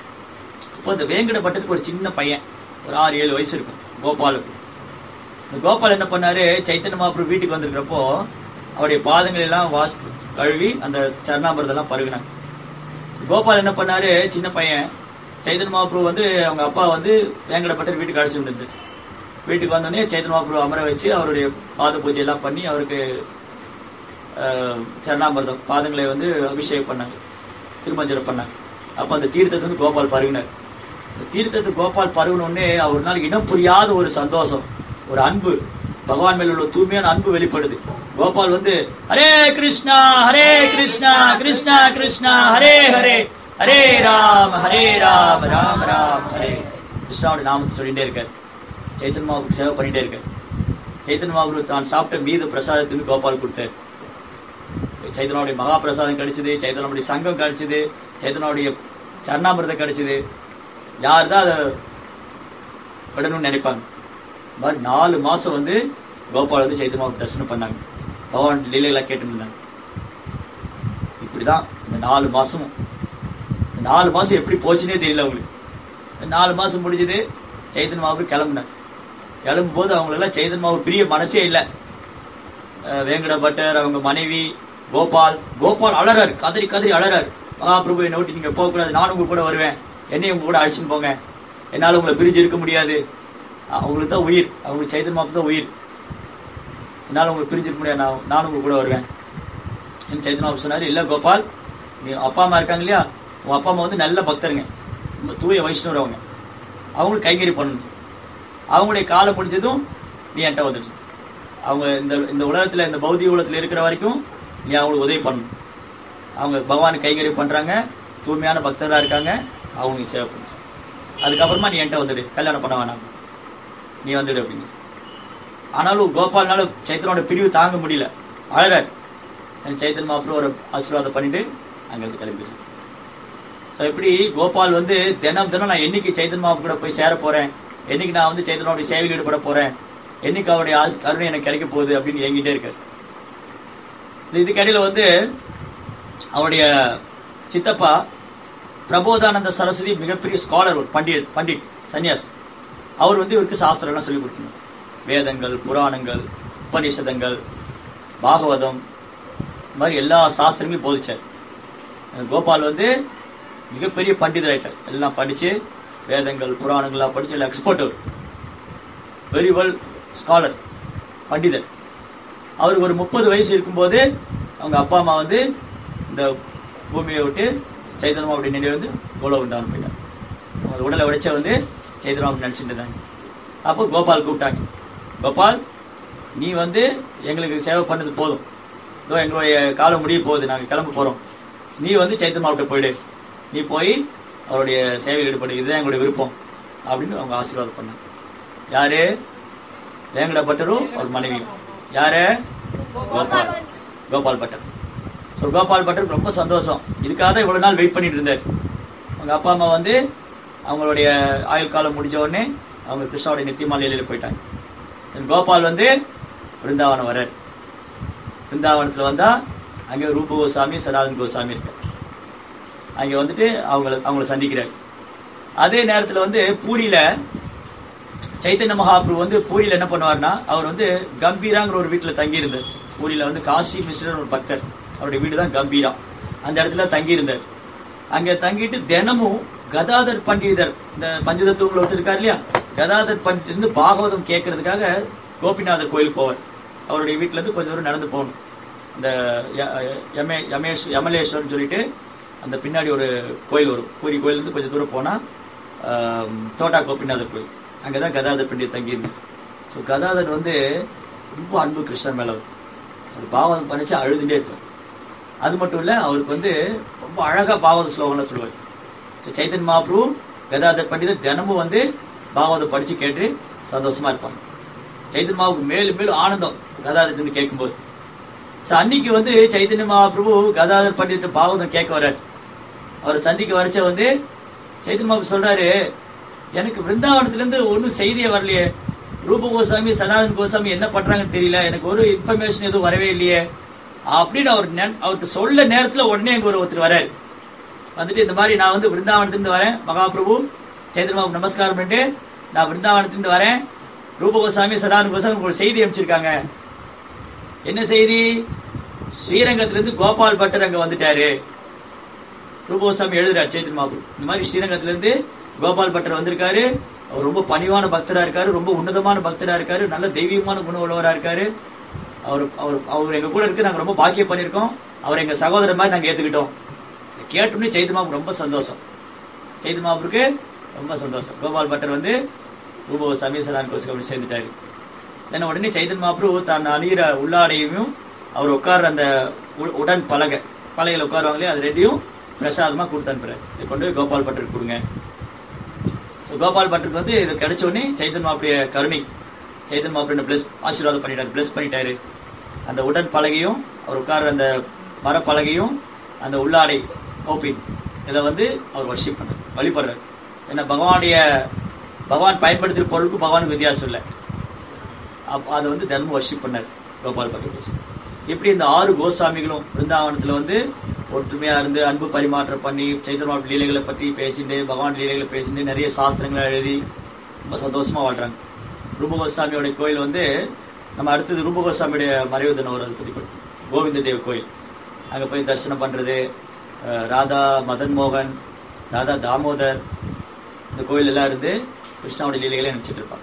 இப்போ இந்த வேங்கடப்பட்டருக்கு ஒரு சின்ன பையன் ஒரு ஆறு ஏழு வயசு இருக்கும் கோபாலுக்கு இந்த கோபால் என்ன பண்ணாரு சைத்தன்ய மகாபுரு வீட்டுக்கு வந்திருக்கிறப்போ அவருடைய பாதங்கள் எல்லாம் வாஷ் கழுவி அந்த சரணாமிரதெல்லாம் பருகினாங்க கோபால் என்ன பண்ணாரு சின்ன பையன் சைத்தன்ய மகாபுரு வந்து அவங்க அப்பா வந்து வேங்கடப்பட்டர் வீட்டுக்கு அழைச்சிட்டு வந்து வீட்டுக்கு வந்தோடனே சைத்தன்ய மகாபுரு அமர வச்சு அவருடைய பாத பூஜை எல்லாம் பண்ணி அவருக்கு அஹ், சரணாமிர்தம் பாதங்களை வந்து அபிஷேகம் பண்ணாங்க திருமஞ்சனம் பண்ணாங்க அப்ப அந்த தீர்த்தத்தை வந்து கோபால் பருகினார் இந்த தீர்த்தத்தை கோபால் பருகினோடனே அவர்னால இனம் புரியாத ஒரு சந்தோஷம் ஒரு அன்பு பகவான் மேல உள்ள தூய்மையான அன்பு வெளிப்படுது கோபால் வந்து ஹரே கிருஷ்ணா ஹரே கிருஷ்ணா கிருஷ்ணா கிருஷ்ணா ஹரே ஹரே ஹரே ராம் ஹரே ராம் ராம் ராம் ஹரே கிருஷ்ணாவோட நாமத்தை சொல்லிட்டே இருக்கார் சைத்தன்ய மகாபுருக்கு சேவை பண்ணிட்டே இருக்கார் சைத்தன்ய மகாபுரு தான் சாப்பிட்ட மீது பிரசாதத்துக்கு கோபால் கொடுத்தார் சைத்தனாவுடைய மகா பிரசாதம் கிடைச்சது சைத்தனாவுடைய சங்கம் கிடைச்சது சைத்தனாவுடைய சரணாமிரதம் கிடைச்சது யார் தான் அதை விடணும்னு நினைப்பாங்க இந்த மாதிரி நாலு மாசம் வந்து கோபால் வந்து சைத்தன்யாவுக்கு தரிசனம் பண்ணாங்க பகவான் லீலைகளா கேட்டு இருந்தாங்க இப்படிதான் இந்த நாலு மாசமும் இந்த நாலு மாசம் எப்படி போச்சுன்னே தெரியல அவங்களுக்கு இந்த நாலு மாசம் முடிஞ்சது சைத்தன்ய மகாபுரு கிளம்புனார் கிளம்பும் போது அவங்களெல்லாம் சைதன்மா ஒரு பெரிய மனசே இல்லை அஹ் வேங்கட பட்டர் அவங்க மனைவி கோபால் கோபால் அழறாரு கதறி கதறி அழறாரு மகாபிரபு என்னை விட்டு நீங்க போகக்கூடாது நானும் உங்க கூட வருவேன் என்னையும் உங்க கூட அழைச்சின்னு போங்க என்னால உங்களை பிரிஞ்சு இருக்க முடியாது அவங்களுக்கு தான் உயிர் அவங்களுக்கு சைதன்மாவுக்கு தான் உயிர் என்னால உங்களை பிரிஞ்சு இருக்க முடியாது நான் நானும் உங்க கூட வருவேன் என் சைதன்மாவு சொன்னாரு இல்ல கோபால் நீ அப்பா அம்மா இருக்காங்க இல்லையா உன் அப்பா அம்மா வந்து நல்ல பக்தருங்க ரொம்ப தூய வைஷ்ணவர் அவங்க அவங்களுக்கு கைங்கறி பண்ணணும் அவங்களுடைய காலம் முடிஞ்சதும் நீ என்கிட்ட வந்துடு அவங்க இந்த இந்த உலகத்துல இந்த பௌதிக உலகத்துல இருக்கிற வரைக்கும் நீ அவங்களுக்கு உதவி பண்ணணும் அவங்க பகவான் கைங்கறி பண்றாங்க தூய்மையான பக்தரா இருக்காங்க அவங்க நீ சேவை பண்ணு அதுக்கப்புறமா நீ என்கிட்ட வந்துடு கல்யாணம் பண்ண வேணாம் நீ வந்துடு அப்படின்னு ஆனாலும் கோபால்னால சைத்தனோட பிரிவு தாங்க முடியல அழறாரு என் சைத்தன் மாப்பிள்ள ஒரு ஆசீர்வாதம் பண்ணிட்டு அங்கிருந்து கிளம்பிடுறேன் ஸோ இப்படி கோபால் வந்து தினம் தினம் நான் என்னைக்கு சைத்தன் மாப்பு கூட போய் சேர போறேன் என்னைக்கு நான் வந்து சைத்தனோட சேவையில் ஈடுபட போறேன் என்னைக்கு அவருடைய ஆஸ்- கருணை எனக்கு கிடைக்க போகுது அப்படின்னு ஏங்கிட்டே இருக்காரு இது- இதுக்கிடையில வந்து அவருடைய சித்தப்பா பிரபோதானந்த சரஸ்வதி மிகப்பெரிய ஸ்காலர் ஒரு பண்டிட் பண்டிட் சன்னியாஸ் அவர் வந்து இவருக்கு சாஸ்திரம் எல்லாம் சொல்லி கொடுக்கணும் வேதங்கள் புராணங்கள் உபநிஷதங்கள் பாகவதம் இந்த மாதிரி எல்லா சாஸ்திரங்களையும் போதிச்சார் கோபால் வந்து மிகப்பெரிய பண்டிதர் ஆயிட்டார் எல்லாம் படிச்சு வேதங்கள் புராணங்கள்லாம் படிச்சு எல்லாம் எக்ஸ்பர்ட் அவர் வெரி வெல் ஸ்காலர் பண்டிதர் அவருக்கு ஒரு முப்பது வயசு இருக்கும்போது அவங்க அப்பா அம்மா வந்து இந்த பூமியை விட்டு சைதன்யம் அப்படி நினைவு வந்து கோலம் உண்டான போயிட்டாங்க அவங்க உடலை உடைச்ச வந்து சைதன்யம் அப்படி நினைச்சிட்டு இருந்தாங்க அப்போ கோபால் கூப்பிட்டாங்க கோபால் நீ வந்து எங்களுக்கு சேவை பண்ணது போதும் இதோ எங்களுடைய காலம் முடிய போகுது நாங்கள் கிளம்ப போறோம் நீ வந்து சைத்தன் மாவட்ட போயிடு நீ போய் அவருடைய சேவையில் ஈடுபடு இதுதான் எங்களுடைய விருப்பம் அப்படின்னு அவங்க ஆசீர்வாதம் பண்ணாங்க யாரு வேங்கட பட்டரும் அவர் மனைவியும் யாரு கோபால் கோபால் பட்டர் ஸோ கோபால் பட்டருக்கு ரொம்ப சந்தோஷம் இதுக்காக தான் இவ்வளவு நாள் வெயிட் பண்ணிட்டு இருந்தார் அவங்க அப்பா அம்மா வந்து அவங்களுடைய ஆயுள் காலம் முடிஞ்ச உடனே அவங்க கிருஷ்ணாவுடைய நித்தியமாலையில போயிட்டாங்க And கோபால் வந்து பிருந்தாவனம் வர்றார் பிருந்தாவனத்துல வந்தா அங்க ரூப கோசாமி சனாதன் கோசாமி இருக்கார் அங்க வந்துட்டு அவங்கள அவங்கள சந்திக்கிறார் அதே நேரத்துல வந்து பூரியில சைத்தன்ய மகாபிரபு வந்து பூரியில என்ன பண்ணுவார்னா அவர் வந்து கம்பீராங்கிற ஒரு வீட்டுல தங்கி இருந்தார் பூரியில வந்து காசி மிஸ்ரர் ஒரு பக்தர் அவருடைய வீடு தான் கம்பீரா அந்த இடத்துல தங்கி இருந்தார் அங்க தங்கிட்டு தினமும் கதாதர் பண்டிதர் இந்த பஞ்சதத்துவங்களை ஒருத்தர் இருக்கார் இல்லையா கதாதர் பண்டிதர் இருந்து பாகவதம் கேட்கறதுக்காக கோபிநாதர் கோயில் போவார் அவருடைய வீட்டுல இருந்து கொஞ்சம் தூரம் நடந்து போகணும் இந்த ய- யமே யமேஷ் யமலேஸ்வரன் சொல்லிட்டு அந்த பின்னாடி ஒரு கோயில் வரும் பூரி கோயிலிருந்து கொஞ்சம் தூரம் போனா ஆம், தோட்டா கோபிநாதர் கோயில் அங்கதான் கதாதர் பண்டிதர் தங்கியிருந்தார் ஸோ கதாதர் வந்து ரொம்ப அன்பு கிருஷ்ணன் மேல அவர். அவர் பாவம் பண்ணிச்சு அழுதுட்டே இருப்பார் அது மட்டும் இல்ல அவருக்கு வந்து ரொம்ப அழகா பாவத ஸ்லோகம்லாம் சொல்லுவார் ஸோ சைத்தன் மகாபிரபு கதாதர் பண்டிதர் தினமும் வந்து பாகவதம் படிச்சு கேட்டு சந்தோஷமா இருப்பாங்க சைத்தன் மாவுக்கு மேலும் மேலும் ஆனந்தம் கதாதர் இருந்து கேட்கும்போது ஸோ அன்னைக்கு வந்து சைத்தன்ய மகாபிரபு கதாதர் பண்டிதர் பாகவதம் கேட்க வர்றாரு அவரை சந்திக்க வரைச்ச வந்து சைத்தன்ய மகாபிரபு சொல்றாரு எனக்கு விருந்தாவனத்துல இருந்து ஒன்றும் செய்தியே வரலையே ரூப கோசாமி சனாதன் கோசாமி என்ன பண்றாங்கன்னு தெரியல எனக்கு ஒரு இன்ஃபர்மேஷன் எதுவும் வரவே இல்லையே அப்படின்னு அவர் நெ- அவருக்கு சொல்ல நேரத்துல உடனே எங்க ஒரு ஒருத்தர் வராரு வந்துட்டு இந்த மாதிரி நான் வந்து விருந்தாவனத்திலிருந்து வரேன் மகாபிரபு சைத்தன்யமாவுக்கு நமஸ்காரம் பண்ணிட்டு நான் விருந்தாவனத்திலிருந்து வரேன் ரூப கோசாமி சனாதன் கோசாமி உங்களுக்கு ஒரு செய்தி அனுப்பிச்சிருக்காங்க என்ன செய்தி ஸ்ரீரங்கத்திலிருந்து கோபால் பட்டர் அங்க வந்துட்டாரு ரூபகோசாமி எழுதுறாரு சைத்தன் மாபு இந்த மாதிரி ஸ்ரீரங்கத்துல இருந்து கோபால் பட்டர் வந்திருக்காரு அவர் ரொம்ப பணிவான பக்தரா இருக்காரு ரொம்ப உன்னதமான பக்தரா இருக்காரு நல்ல தெய்வீகமான குணம் உள்ளவரா இருக்காரு அவர் அவர் அவர் எங்க கூட இருக்கு நாங்க ரொம்ப பாக்கியம் பண்ணியிருக்கோம் அவர் எங்க சகோதரர் மாதிரி நாங்க ஏத்துக்கிட்டோம் இதை கேட்டோன்னே சைத்தன் மாபு ரொம்ப சந்தோஷம் சைத்தன் மாபுருக்கு ரொம்ப சந்தோஷம் கோபால் பட்டர் வந்து ரூபகோசாமி சலான் கோசுக்கு அப்படி சேர்ந்துட்டாரு தென் உடனே சைதன் மாப்ரு தான் அணிகிற உள்ளாடையும் அவர் உட்கார்ற அந்த உ- உடன் பலகை பலகையில் உட்காருவாங்களே அது ரெண்டையும் பிரசாதமா கொடுத்து அனுப்புறாரு இதை கொண்டு போய் கோபால் பட்டருக்கு கொடுங்க ஸோ கோபால் பட்டருக்கு வந்து இது கிடைச்ச உடனே சைதன் மாப்பிடைய கருணை சைதன் மாப்பிள்ள பிளஸ் ஆசீர்வாதம் பண்ணிட்டாரு பிளஸ் பண்ணிட்டாரு அந்த உடன் பலகையும் அவர் உட்கார்ற அந்த மரப்பலகையும் அந்த உள்ளாடை ஓப்பின் இதை வந்து அவர் வர்ஷிப் பண்ணார் வழிபடுறாரு ஏன்னா பகவானுடைய பகவான் பயன்படுத்துகிற பொருளுக்கும் பகவானுக்கு வித்தியாசம் இல்லை அப்ப அதை வந்து தர்ம வர்ஷிப் பண்ணார் கோபால் பட்டர் கோஸ்வாமி இப்படி இந்த ஆறு கோஸ்வாமிகளும் பிருந்தாவனத்துல வந்து ஒற்றுமையா இருந்து அன்பு பரிமாற்றம் பண்ணி சைத்தன்ய லீலைகளை பற்றி பேசிட்டு பகவான் லீலைகளை பேசிட்டு நிறைய சாஸ்திரங்களை எழுதி ரொம்ப சந்தோஷமா வாழ்றாங்க ரூபகோசாமியோட கோயில் வந்து நம்ம அடுத்தது ரூபகோசாமியுடைய மறைவு தினம் வரும் அதை பத்தி படிப்போம். கோவிந்த தேவ கோயில் அங்க போய் தரிசனம் பண்றது அஹ், ராதா மதன் மோகன் ராதா தாமோதர் இந்த கோயில் எல்லாம் இருந்து கிருஷ்ணாவுடைய லீலைகளை நினைச்சிட்டு இருப்பாங்க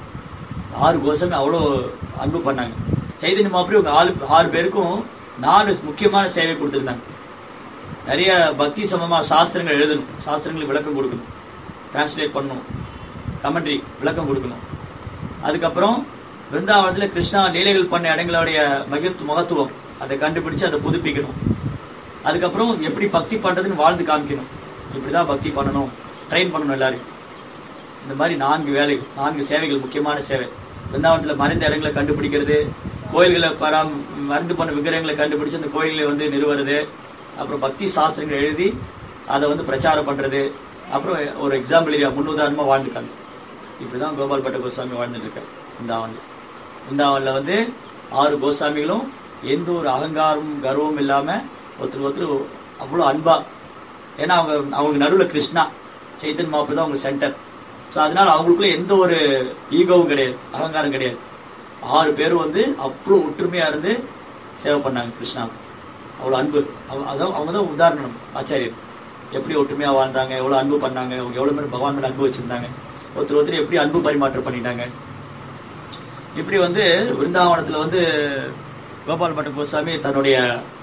ஆறு கோசாமி அவ்வளோ அன்பு பண்ணாங்க சைதன்ய மாப்பிரி இவங்க ஆளு ஆறு பேருக்கும் நாலு முக்கியமான சேவை கொடுத்துருந்தாங்க நிறைய பக்தி சமமா சாஸ்திரங்கள் எழுதணும் சாஸ்திரங்களுக்கு விளக்கம் கொடுக்கணும் டிரான்ஸ்லேட் பண்ணணும் கமெண்ட்ரி விளக்கம் கொடுக்கணும் அதுக்கப்புறம் பிருந்தாவனத்துல கிருஷ்ணா லீலைகள் பண்ண இடங்களுடைய மகித் மகத்துவம் அதை கண்டுபிடிச்சு அதை புதுப்பிக்கணும் அதுக்கப்புறம் எப்படி பக்தி பண்றதுன்னு வாழ்ந்து காமிக்கணும் இப்படிதான் பக்தி பண்ணணும் ட்ரெயின் பண்ணணும் எல்லாரையும் இந்த மாதிரி நான்கு வேலைகள் நான்கு சேவைகள் முக்கியமான சேவை பிருந்தாவனத்துல மறைந்த இடங்களை கண்டுபிடிக்கிறது கோயில்களை பராம் மறைந்து போன விக்கிரகங்களை கண்டுபிடிச்சு அந்த கோயில்களை வந்து நிறுவுறது அப்புறம் பக்தி சாஸ்திரங்கள் எழுதி அதை வந்து பிரச்சாரம் பண்றது அப்புறம் ஒரு எக்ஸாம்பிள் ஏரியா முன்னுதாரணமா வாழ்ந்துக்காங்க இப்படிதான் கோபால் பட்ட கோஸ்வாமி வாழ்ந்துட்டு இருக்காரு பிருந்தாவன்ல பிருந்தாவன்ல வந்து ஆறு கோசாமிகளும் எந்த ஒரு அகங்காரமும் கர்வமும் இல்லாம ஒருத்தர் ஒருத்தர் அவ்வளவு அன்பா ஏன்னா அவங்க அவங்களுக்கு நடுவுல கிருஷ்ணா சைத்தன் மாப்பு தான் அவங்க சென்டர் ஸோ அதனால அவங்களுக்குள்ள எந்த ஒரு ஈகோவும் கிடையாது அகங்காரம் கிடையாது ஆறு பேரும் வந்து அவ்வளோ ஒற்றுமையா இருந்து சேவை பண்ணாங்க கிருஷ்ணா அவ்வளோ அன்பு அவ- அதான் அவங்க தான் உதாரணம் ஆச்சாரியர் எப்படி ஒற்றுமையா வாழ்ந்தாங்க எவ்வளோ அன்பு பண்ணாங்க அவங்க எவ்வளோ பேர் பகவான் மேல அன்பு வச்சிருந்தாங்க ஒருத்தர் ஒருத்தர் எப்படி அன்பு பரிமாற்றம் பண்ணிட்டாங்க இப்படி வந்து விருந்தாவனத்துல வந்து கோபால் பட்ட கோஸ்வாமி தன்னுடைய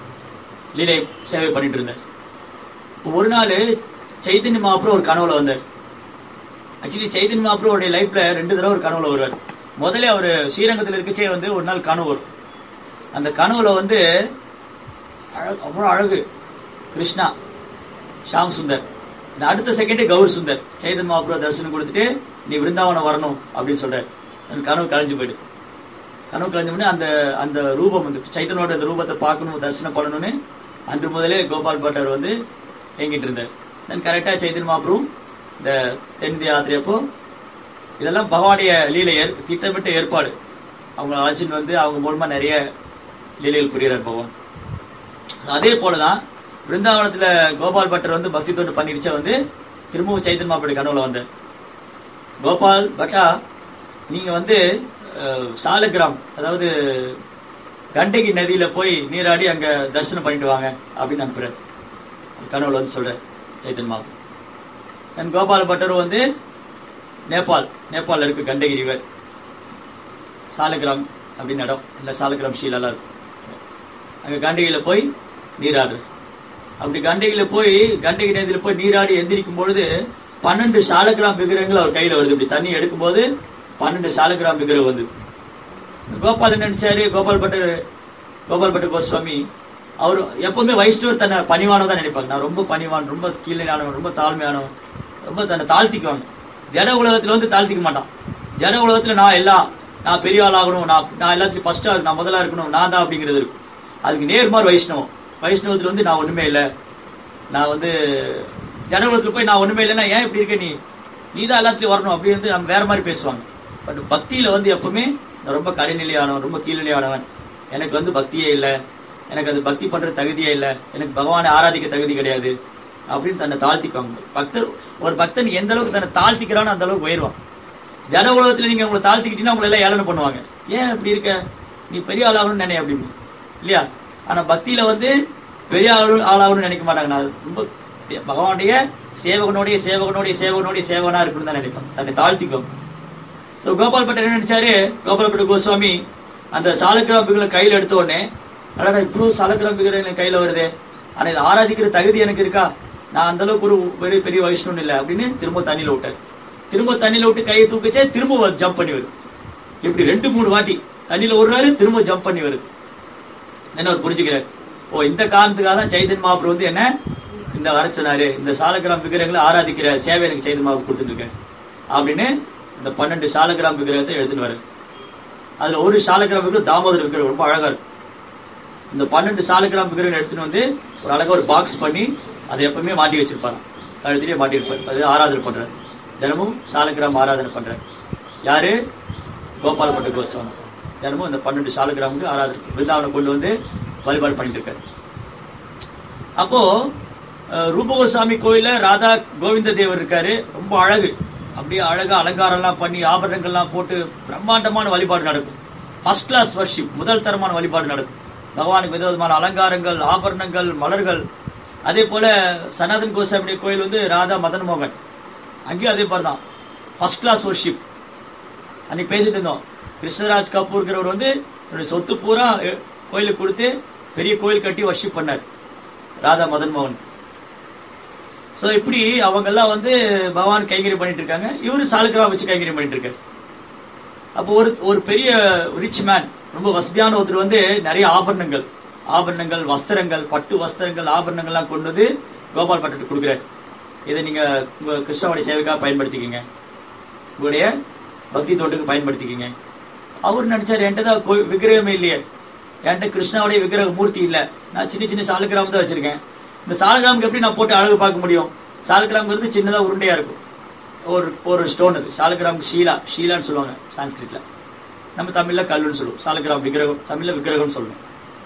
லீலை சேவை பண்ணிட்டு இருந்தார் ஒரு நாள் சைத்தன்ய மகாபுரம் ஒரு கனவுல வந்தார் ஆக்சுவலி சைத்தன்ய மகாபுரோடைய லைஃப்ல ரெண்டு தடவை ஒரு கனவுல வருவார் முதல்ல அவர் ஸ்ரீரங்கத்தில் இருக்கச்சே வந்து ஒரு நாள் கனவு வரும் அந்த கனவுல வந்து அழகு அவ்வளோ அழகு கிருஷ்ணா ஷாம் சுந்தர் இந்த அடுத்த செகண்டே கௌர் சுந்தர் சைதன் மகாபுரோ தரிசனம் கொடுத்துட்டு நீ விருந்தாவனம் வரணும் அப்படின்னு சொல்றாரு எனக்கு கனவு கலைஞ்சு போயிடு கனவு கலைஞ்ச உடனே அந்த அந்த ரூபம் வந்து சைத்தனோட அந்த ரூபத்தை பார்க்கணும் தரிசனம் பண்ணணும்னு அன்று முதலே கோபால் பட்டர் வந்து எங்கிட்டு இருந்தார் தென் கரெக்டா சைத்தன் மகாபுரு இந்த தென்னிந்திய யாத்திரையப்போ இதெல்லாம் பகவானுடைய லீலை ஏற்- திட்டமிட்ட ஏற்பாடு அவங்க அழைச்சின்னு வந்து அவங்க மூலமா நிறைய லீலைகள் புரிகிறார் பகவான் அதே போலதான் பிருந்தாவனத்துல கோபால் பட்டர் வந்து பக்தி தொண்டு பண்ணிருச்ச வந்து திரும்பவும் சைத்தன் மாப்பிள்ளை கனவுல வந்தார் கோபால் பட்டா நீங்க வந்து அஹ், சாலக்கிராம் அதாவது கண்டகி நதியில போய் நீராடி அங்க தரிசனம் பண்ணிட்டு வாங்க அப்படின்னு அனுப்புறாரு கனவுல வந்து சொல்றார் சைத்தன் மாப்பிள்ளை தென் கோபால் பட்டர் வந்து நேபாள் நேபாளில் இருக்கு கண்டகி ரிவர் சாலகிராம் அப்படின்னு இடம் இல்லை சாலகிராம் ஷீலெல்லாம் இருக்கும் அங்க கண்டகியில போய் நீராடுறது அப்படி கண்டகியில போய் கண்டகி நதியில போய் நீராடி எந்திரிக்கும் பொழுது பன்னெண்டு சாலகிராம் விக்கிரகங்கள் அவர் கையில வருது இப்படி தண்ணி எடுக்கும்போது பன்னெண்டு சாலகிராம் விக்கிரகம் வந்து கோபால் என்ன நினைச்சாரு கோபால் பட்டர் கோபால் பட்டர் கோஸ்வாமி அவர் எப்பவுமே வைஷ்ணவர் தன்னை பணிவானவன் தான் நினைப்பாங்க நான் ரொம்ப பணிவான் ரொம்ப கீழானவன் ரொம்ப தாழ்மையானவன் ரொம்ப தன்னை தாழ்த்திக்குவாங்க ஜட உலகத்துல வந்து தாழ்த்திக்க மாட்டான் ஜட உலகத்துல நான் எல்லாம் நான் பெரிய ஆள் ஆகணும் நான் நான் எல்லாத்துலயும் ஃபர்ஸ்டா நான் முதலா இருக்கணும் நான் தான் அப்படிங்கிறது இருக்கும் அதுக்கு நேர்மாறு வைஷ்ணவம் வைஷ்ணவத்துல வந்து நான் ஒண்ணுமே இல்லை நான் வந்து ஜட உலகத்துல போய் நான் ஒண்ணுமே இல்லைன்னா ஏன் இப்படி இருக்க நீ நீ தான் எல்லாத்துலயும் வரணும் அப்படி வந்து நம்ம வேற மாதிரி பேசுவாங்க பட் பக்தியில வந்து எப்பவுமே நான் ரொம்ப கடைநிலையானவன் ரொம்ப கீழ்நிலையானவன் எனக்கு வந்து பக்தியே இல்லை எனக்கு அது பக்தி பண்ற தகுதியே இல்லை எனக்கு பகவானை ஆராதிக்க தகுதி கிடையாது அப்படின்னு தன்னை தாழ்த்திக்குவாங்க பக்தர் ஒரு பக்தன் எந்த அளவுக்கு தன்னை தாழ்த்திக்கிறானோ அந்த அளவுக்கு உயருவான் ஜட உலகத்துல நீங்க உங்களை தாழ்த்திக்கிட்டீங்கன்னா உங்களை எல்லாம் ஏளனம் பண்ணுவாங்க ஏன் இப்படி இருக்க நீ பெரிய ஆளாகணும்னு நினை அப்படின்னு இல்லையா ஆனா பக்தியில வந்து பெரிய ஆளு ஆளாகணும்னு நினைக்க மாட்டாங்க நான் ரொம்ப பகவானுடைய சேவகனுடைய சேவகனுடைய சேவகனுடைய சேவகனா இருக்கணும்னு தான் நினைப்பாங்க தன்னை தாழ்த்திக்குவாங்க சோ கோபால் பட்டர் என்ன நினைச்சாரு கோபால் பட்டர் கோஸ்வாமி அந்த சாலக்கிராம் பிகளை கையில எடுத்த உடனே அடடா இவ்வளவு சாலக்கிராம் பிகள் எனக்கு கையில வருது ஆனா இதை ஆராதிக்கிற தகுதி எனக்கு இருக்கா நான் அந்த அளவுக்கு ஒரு பெரிய பெரிய வைஷ்ணவன் இல்லை அப்படின்னு திரும்ப தண்ணியில விட்டாரு திரும்ப தண்ணியில விட்டு கையை தூக்கிச்சே திரும்ப ஜம்ப் பண்ணி வருது இப்படி ரெண்டு மூணு வாட்டி தண்ணியில விடுறாரு திரும்ப ஜம்ப் பண்ணி வருது என்ன அவர் புரிஞ்சுக்கிறார் ஓ இந்த காரணத்துக்காக தான் சைதன் மகாபுரம் வந்து என்ன இந்த வர சொன்னாரு இந்த சாலக்கிராம் விக்கிரகங்களை ஆராதிக்கிற சேவை எனக்கு சைதன் மகாபுரம் கொடுத்துட்டு இருக்கேன் அப்படின்னு இந்த பன்னெண்டு சாலக்கிராம் விக்கிரகத்தை எடுத்துட்டு வர அதுல ஒரு சாலக்கிராம் விக்கிரகம் தாமோதர விக்கிரகம் ரொம்ப அழகா இருக்கும் இந்த பன்னெண்டு சாலக்கிராம் விக்கிரகம் எடுத்துட்டு வந்து ஒரு அழகா ஒரு பாக்ஸ் பண்ணி அதை எப்பவுமே மாட்டி வச்சிருப்பாரு கழுத்திலேயே மாட்டி இருப்பாரு அது ஆராதனை பண்றாரு தினமும் சாலக்கிராம் ஆராதனை பண்றாரு யாரு கோபால் பட்ட கோஸ்வாமி தினமும் இந்த பன்னெண்டு சாலக்கிராமுக்கு ஆராதனை பிருந்தாவனை கொண்டு வந்து வழிபாடு பண்ணிட்டு இருக்காரு அப்போ அஹ், ரூபகோசாமி கோயில்ல ராதா கோவிந்த தேவர் இருக்காரு ரொம்ப அழகு அப்படியே அழகா அலங்காரம்லாம் பண்ணி ஆபரணங்கள்லாம் போட்டு பிரம்மாண்டமான வழிபாடு நடக்கும் ஃபர்ஸ்ட் கிளாஸ் வர்ஷிப் முதல் தரமான வழிபாடு நடக்கும் பகவானுக்கு விதவிதமான அலங்காரங்கள் ஆபரணங்கள் மலர்கள் அதே போல சனாதன் கோசாமியுடைய கோயில் வந்து ராதா மதன் மோகன் அங்கேயும் அதே மாதிரி தான் ஃபர்ஸ்ட் கிளாஸ் வர்ஷிப் அன்னைக்கு பேசிட்டு இருந்தோம் கிருஷ்ணராஜ் கபூர்ங்கிறவர் வந்து தன்னுடைய சொத்து பூரா எ- கோயிலுக்கு கொடுத்து பெரிய கோயில் கட்டி வர்ஷிப் பண்ணார் ராதா மதன் மோகன் சோ இப்படி அவங்க எல்லாம் வந்து பகவான் கைங்கரியம் பண்ணிட்டு இருக்காங்க இவரு சாலுக்கரா வச்சு கைங்கரியம் பண்ணிட்டு இருக்காரு அப்போ ஒரு ஒரு பெரிய ரிச் மேன் ரொம்ப வசதியான ஒருத்தர் வந்து நிறைய ஆபரணங்கள் ஆபரணங்கள் வஸ்திரங்கள் பட்டு வஸ்திரங்கள் ஆபரணங்கள்லாம் கொண்டு வந்து கோபால் பட்டத்துக்கு கொடுக்குறாரு இதை நீங்க உங்க கிருஷ்ணாவுடைய சேவைக்காக பயன்படுத்திக்கங்க உங்களுடைய பக்தி தோட்டுக்கு பயன்படுத்திக்கங்க அவர் நினைச்சாரு என்கிட்ட தான் கோயில் விக்கிரகமே இல்லையே என்கிட்ட கிருஷ்ணாவுடைய விக்கிரக மூர்த்தி இல்ல நான் சின்ன சின்ன சாலக்கிராம் தான் வச்சிருக்கேன் இந்த சாலக்கிராமுக்கு எப்படி நான் போட்டு அழகு பார்க்க முடியும் சாலக்கிராம்ங்கிறது சின்னதா உருண்டையா இருக்கும் ஒரு ஒரு ஸ்டோன் அது சாலக்கிராம் ஷீலா ஷீலான்னு சொல்லுவாங்க சான்ஸ்கிரிட்ல நம்ம தமிழ்ல கல்லுன்னு சொல்லுவோம் சாலக்கிராம் விக்கிரகம் தமிழ்ல விக்கிரகம்னு சொல்லுவோம்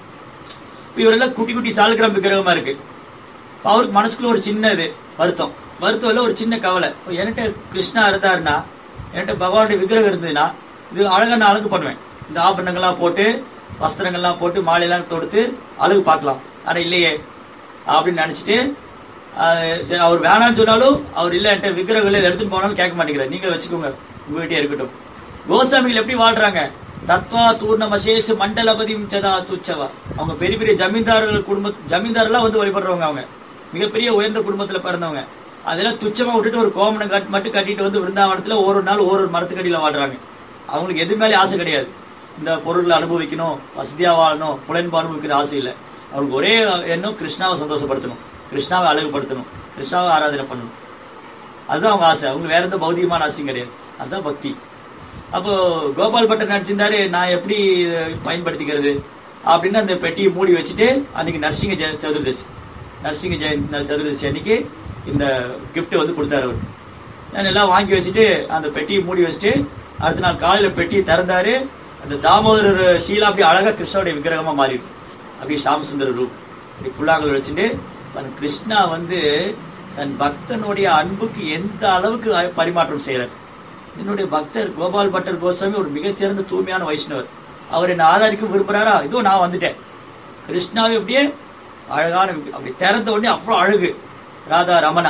இப்ப இவரெல்லாம் குட்டி குட்டி சாலக்கிராம் விக்கிரகமா இருக்கு இப்ப அவருக்கு மனசுக்குள்ள ஒரு சின்ன இது வருத்தம் வருத்தம் இல்ல ஒரு சின்ன கவலை இப்ப என்கிட்ட கிருஷ்ணா இருந்தாருன்னா என்கிட்ட பகவானுடைய விக்கிரகம் இருந்ததுன்னா இது அழகா நான் அழகு பண்ணுவேன் இந்த ஆபரணங்கள்லாம் போட்டு வஸ்திரங்கள்லாம் போட்டு மாலையெல்லாம் தொடுத்து அழகு பார்க்கலாம் ஆனா இல்லையே அப்படின்னு நினைச்சிட்டு ஆஹ் சரி அவர் வேணாம்னு சொன்னாலும் அவர் இல்ல என்கிட்ட விக்கிரகம் இல்லை எடுத்துட்டு போனாலும் கேட்க மாட்டேங்கிறார் நீங்க வச்சுக்கோங்க உங்ககிட்டயே இருக்கட்டும் கோசாமிகள் எப்படி வாழ்றாங்க தத்வா தூர்ணமசேஷ மண்டலபதி சதா துச்சவா அவங்க பெரிய பெரிய ஜமீன்தார்கள் குடும்ப ஜமீன்தாரெல்லாம் வந்து வழிபடுறவங்க அவங்க மிகப்பெரிய உயர்ந்த குடும்பத்துல பிறந்தவங்க அதெல்லாம் துச்சமா விட்டுட்டு ஒரு கோமணம் கட் மட்டும் கட்டிட்டு வந்து விருந்தாவனத்துல ஒரு ஒரு நாள் ஒரு ஒரு மரத்துக்கடியில வாழ்றாங்க அவங்களுக்கு எது மேலே ஆசை கிடையாது இந்த பொருள்களை அனுபவிக்கணும் வசதியா வாழணும் புலன்பு அனுபவிக்கிற ஆசை இல்லை அவங்களுக்கு ஒரே எண்ணம் கிருஷ்ணாவை சந்தோஷப்படுத்தணும் கிருஷ்ணாவை அழகுபடுத்தணும் கிருஷ்ணாவை ஆராதனை பண்ணணும் அதுதான் அவங்க ஆசை அவங்க வேற எந்த பௌதிகமான ஆசையும் கிடையாது அதுதான் பக்தி அப்போ கோபால் பட்டர் நினைச்சிருந்தாரு நான் எப்படி இதை பயன்படுத்திக்கிறது அப்படின்னு அந்த பெட்டியை மூடி வச்சுட்டு அன்னைக்கு நரசிங்க ஜெய சதுர்தசி நரசிங்க ஜெயந்தி சதுர்தசி அன்னைக்கு இந்த gift வந்து கொடுத்தாரு அவர் நான் எல்லாம் வாங்கி வச்சுட்டு அந்த பெட்டியை மூடி வச்சுட்டு அடுத்த நாள் காலையில பெட்டியை திறந்தாரு அந்த தாமோதரர் ஷீலா அப்படி அழகா கிருஷ்ணனுடைய விக்கிரகமா மாறிடும் அப்படி ஷாம் சுந்தர ரூப் இப்படி புல்லாங்கல் வச்சுட்டு தன் கிருஷ்ணா வந்து தன் பக்தனுடைய அன்புக்கு எந்த அளவுக்கு பரிமாற்றம் செய்யறார் என்னுடைய பக்தர் கோபால் பட்டர் கோஸ்வாமி ஒரு மிகச்சிறந்த தூய்மையான வைஷ்ணவர் அவர் என்ன ஆராதிக்க விரும்புறாரா இதோ நான் வந்துட்டேன் கிருஷ்ணாவை அப்படியே அழகான வி- அப்படி திறந்த உடனே அவ்வளவு அழகு ராதா ரமணா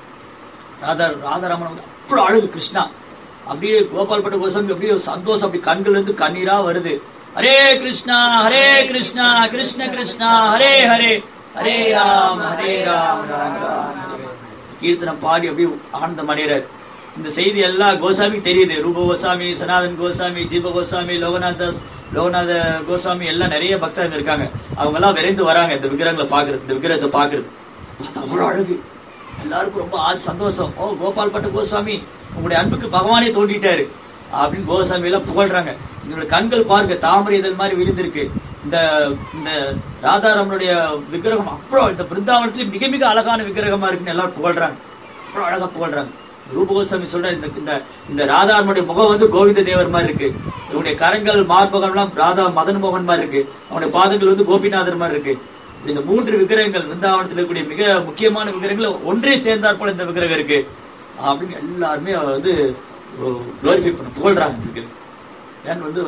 ராதா ராதா ரமணா வந்து அவ்வளவு அழகு கிருஷ்ணா அப்படியே கோபால் பட்ட கோசாமி அப்படியே ஒரு சந்தோஷம் அப்படி கண்கள் இருந்து கண்ணீரா வருது ஹரே கிருஷ்ணா ஹரே கிருஷ்ணா கிருஷ்ண கிருஷ்ணா ஹரே ஹரே ஹரே ராம் ஹரே ராம் ராம் ராம் ஹரே ஹரே. கீர்த்தனம் பாடி அப்படியே ஆனந்தம் அடைகிறார் இந்த செய்தி எல்லாம் கோசாமிக்கு தெரியுது ரூப கோசாமி சனாதன் கோசாமி ஜீப கோசாமி லோகநாத் தாஸ் லோகநாத கோசாமி எல்லாம் நிறைய பக்தர்கள் இருக்காங்க அவங்க எல்லாம் விரைந்து வராங்க இந்த விக்கிரகங்களை பாக்குறது இந்த விக்கிரகத்தை பாக்குறது பார்த்தா அவ்வளவு அழகு எல்லாருக்கும் ரொம்ப ஆசை சந்தோஷம் ஓ கோபால் பட்ட கோஸ்வாமி உங்களுடைய அன்புக்கு பகவானே தோண்டிட்டாரு அப்படின்னு கோசாமி எல்லாம் புகழ்றாங்க உங்களுடைய கண்கள் பாருங்க தாமரை இதழ் மாதிரி விரிந்திருக்கு இந்த இந்த ராதாராமனுடைய விக்கிரகம் அப்புறம் இந்த பிருந்தாவனத்துல மிக மிக அழகான விக்கிரகமா இருக்குன்னு எல்லாரும் புகழ்றாங்க அப்புறம் அழகா புகழ்றாங்க ரூபகோசாமி சொல்ற இந்த இந்த இந்த ராதாரனுடைய முகம் வந்து கோவிந்த தேவர் மாதிரி இருக்கு இவனுடைய கரங்கள் மார்பகம் எல்லாம் ராதா மதன் மோகன் மாதிரி இருக்கு அவனுடைய பாதங்கள் வந்து கோபிநாதர் மாதிரி இருக்கு இப்படி இந்த மூன்று விக்கிரகங்கள் விருந்தாவனத்தில் இருக்கக்கூடிய மிக முக்கியமான விக்கிரகங்கள் ஒன்றே சேர்ந்தாற் போல இந்த விக்கிரகம் இருக்கு அப்படின்னு எல்லாருமே வந்து குளோரிஃபை பண்ண புகழ்றாங்க இந்த விக்கிரகம் ஏன் வந்து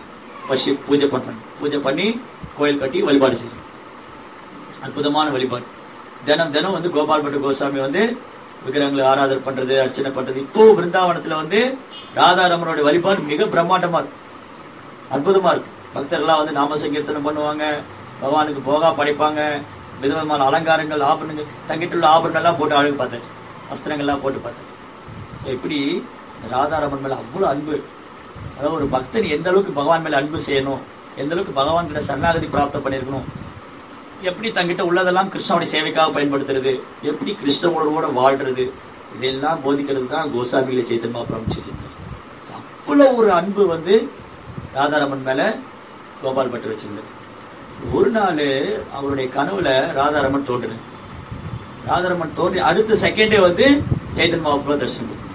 வஷி பூஜை பண்றாங்க பூஜை பண்ணி கோயில் கட்டி வழிபாடு செய்யறாங்க அற்புதமான வழிபாடு தினம் தினம் வந்து கோபால் பட்டு கோசாமி வந்து விக்கிரகங்களை ஆராதனை பண்றது அர்ச்சனை பண்றது இப்போ பிருந்தாவனத்துல வந்து ராதாரமனுடைய வழிபாடு மிக பிரம்மாண்டமா இருக்கு அற்புதமா இருக்கு பக்தர்கள்லாம் வந்து நாம சங்கீர்த்தனம் பண்ணுவாங்க பகவானுக்கு போகா படைப்பாங்க விதவிதமான அலங்காரங்கள் ஆபரணங்கள் தங்கிட்டு உள்ள ஆபரணங்கள் எல்லாம் போட்டு அழகு பார்த்தேன் வஸ்திரங்கள்லாம் போட்டு பார்த்தேன் So, இப்படி இந்த ராதாரமன் மேல அவ்வளவு அன்பு அதாவது ஒரு பக்தன் எந்த அளவுக்கு பகவான் மேல அன்பு செய்யணும் எந்த அளவுக்கு பகவான் கிட்ட சரணாகதி பிராப்தம் பண்ணிருக்கணும் எப்படி தங்கிட்ட உள்ளதெல்லாம் கிருஷ்ணனுடைய சேவைக்காக பயன்படுத்துறது எப்படி கிருஷ்ண உணர்வோட வாழ்றது இதெல்லாம் போதிக்கிறது தான் கோசாமியில சைத்தன்மா பிரமிச்சிருந்தார் அவ்வளவு ஒரு அன்பு வந்து ராதாரமன் மேல கோபால் பட்டு வச்சிருந்தார் ஒரு நாள் அவருடைய கனவுல ராதாரமன் தோன்றினார் ராதாரமன் தோன்றி அடுத்த செகண்டே வந்து சைத்தன் மகாபுரம் தரிசனம் கொடுத்தார்.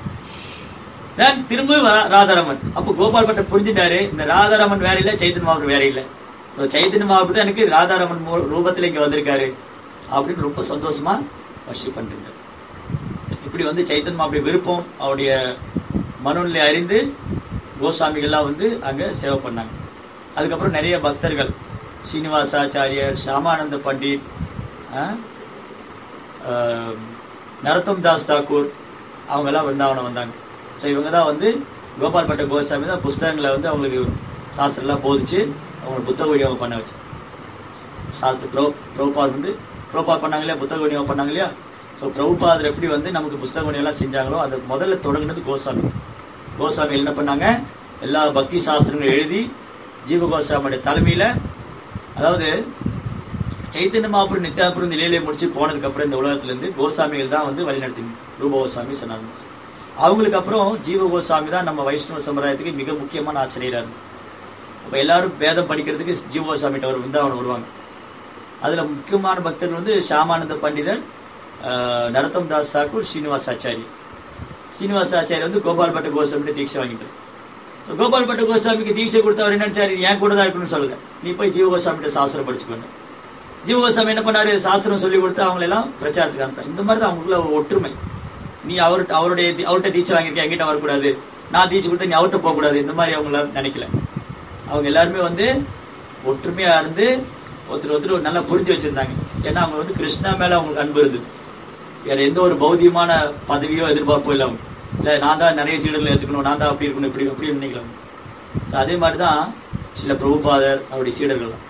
நான் திரும்ப வ- ராதாரமன் அப்போ கோபால் பட்டர் புரிஞ்சுட்டாரு இந்த ராதாரமன் வேற இல்ல சைத்தன் மகாபுரம் வேற இல்ல சோ சைத்தன்ய மகாபுரம் தான் எனக்கு ராதாரமன் மூ- ரூபத்துல இங்க வந்திருக்காரு அப்படின்னு ரொம்ப சந்தோஷமா வர்ஷிப் பண்ணிருந்தார் இப்ப இப்படி வந்து சைத்தன் மாப்பிளை விருப்பம் அவருடைய மனநிலை அறிந்து கோசாமிகள்லாம் வந்து அங்க சேவை பண்ணாங்க அதுக்கப்புறம் நிறைய பக்தர்கள் ஸ்ரீனிவாசாச்சாரியர் ஷாமானந்த பண்டிட் ஆ, ஆஹ், நரோத்தம் தாஸ் தாக்கூர் அவங்கெல்லாம் விருந்தாவனம் வந்தாங்க ஸோ இவங்க தான் வந்து கோபால் பட்ட கோசாமி தான் புஸ்தகங்களை வந்து அவங்களுக்கு சாஸ்திரம்லாம் போதிச்சு அவங்களுக்கு புத்தக விநியோகம் பண்ண வச்சு சாஸ்திர ப்ரோ பிரபுபாத் வந்து பிரபுபாத் பண்ணாங்க இல்லையா புத்தக விநியோகம் பண்ணாங்க இல்லையா ஸோ பிரபுபாதர் எப்படி வந்து நமக்கு புஸ்தக விநியோகம் எல்லாம் செஞ்சாங்களோ அதை முதல்ல தொடங்குனது கோசாமி கோசாமி என்ன பண்ணாங்க எல்லா பக்தி சாஸ்திரங்களும் எழுதி ஜீவ கோசாமியோட தலைமையில அதாவது சைத்தன்ய மாபுரம் நித்யாபுரம் நிலையிலே முடிச்சு போனதுக்கு அப்புறம் இந்த உலகத்துல இருந்து கோசாமிகள் தான் வந்து வழிநடத்திங்க ரூப கோசாமி சொன்னாங்க அவங்களுக்கு அப்புறம் ஜீவ கோசாமி தான் நம்ம வைஷ்ணவ சம்பிரதாயத்துக்கு மிக முக்கியமான ஆச்சரியரா இருக்கு அப்ப எல்லாரும் வேதம் படிக்கிறதுக்கு ஜீவ கோசாமிட்ட ஒரு விருந்தாவனம் வருவாங்க அதுல முக்கியமான பக்தர்கள் வந்து ஷாமானந்த பண்டிதர் ஆஹ், நரோத்தம் தாஸ் தாக்கூர் ஸ்ரீனிவாஸ் ஆச்சாரி ஸ்ரீனிவாஸ் ஆச்சாரி வந்து கோபால் பட்ட கோசாமிட்ட தீட்சை வாங்கிட்டு ஸோ கோபால் பட்ட கோசாமிக்கு தீட்சை கொடுத்தவர் என்ன நினைச்சாரு என் கூட தான் இருக்கணும்னு சொல்லல நீ போய் ஜீவ கோசாமிட்ட சாஸ்திரம் படிச்சுக்கோங்க ஜீவ கோசாமி என்ன பண்ணாரு சாஸ்திரம் சொல்லி கொடுத்து அவங்களை எல்லாம் பிரச்சாரத்துக்கு அனுப்பிட்டாங்க இந்த மாதிரி தான் அவங்களுக்குள்ள ஒரு ஒற்றுமை நீ அவர்கிட்ட அவருடைய தி- அவர்கிட்ட தீட்சை வாங்கியிருக்க என்கிட்ட வரக்கூடாது நான் தீட்சை கொடுத்து நீ அவர்கிட்ட போகக்கூடாது இந்த மாதிரி அவங்கள நினைக்கல அவங்க எல்லாருமே வந்து ஒற்றுமையா இருந்து ஒருத்தர் ஒருத்தர் நல்லா புரிஞ்சு வச்சிருந்தாங்க ஏன்னா அவங்க வந்து கிருஷ்ணா மேல அவங்களுக்கு அன்பு இருந்தது வேற எந்த ஒரு பௌதிகமான பதவியோ எதிர்பார்ப்போ இல்லை அவங்க இல்ல நான் தான் நிறைய சீடர்கள் ஏத்துக்கணும் நான் தான் அப்படி இருக்கணும் இப்படி அப்படி நினைக்கலாம் ஸோ அதே மாதிரி தான் சில பிரபுபாதர் அவருடைய சீடர்கள் தான்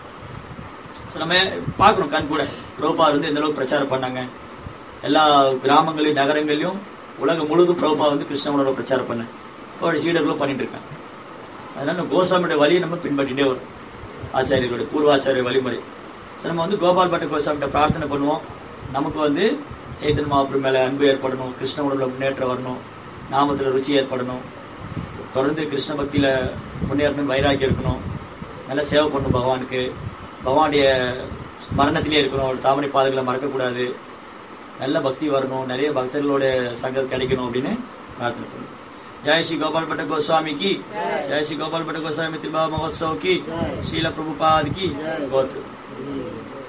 ஸோ நம்ம பார்க்கணும் கண் கூட பிரபுபாதர் வந்து எந்த அளவுக்கு பிரச்சாரம் பண்ணாங்க எல்லா கிராமங்களையும் நகரங்களையும் உலகம் முழுதும் பிரபுபா வந்து கிருஷ்ண உணர்வை பிரச்சாரம் பண்ண அவருடைய சீடர்களும் பண்ணிட்டு இருக்காங்க அதனால நம்ம கோசாமியோட வழியை நம்ம பின்பற்றிட்டே வரும் ஆச்சாரியர்களுடைய பூர்வாச்சாரிய வழிமுறை ஸோ நம்ம வந்து கோபால் பட்ட கோசாமிட்ட பிரார்த்தனை பண்ணுவோம் நமக்கு வந்து சைத்தன் மகாபுரம் மேல அன்பு ஏற்படணும் கிருஷ்ண உணர்வுல முன்னேற்றம் வரணும் நாமத்துல ருச்சி ஏற்படணும் தொடர்ந்து கிருஷ்ண பக்தியில முன்னேறணும் வைராக்கியம் இருக்கணும் நல்ல சேவை பண்ணணும் பகவானுக்கு பகவானுடைய மரணத்திலே இருக்கணும் அவர் தாமரை பாதைகளை மறக்கக்கூடாது நல்ல பக்தி வரணும் நிறைய பக்தர்களோட சங்கம் கிடைக்கணும் அப்படின்னு பிரார்த்தனை பண்ணுவோம் ஜெய் ஸ்ரீ கோபால் பட்ட கோஸ்வாமி की जय श्री गोपाल भट्ट गोस्वामी त्रिभा महोत्सव की शीला प्रभुपाद की गौर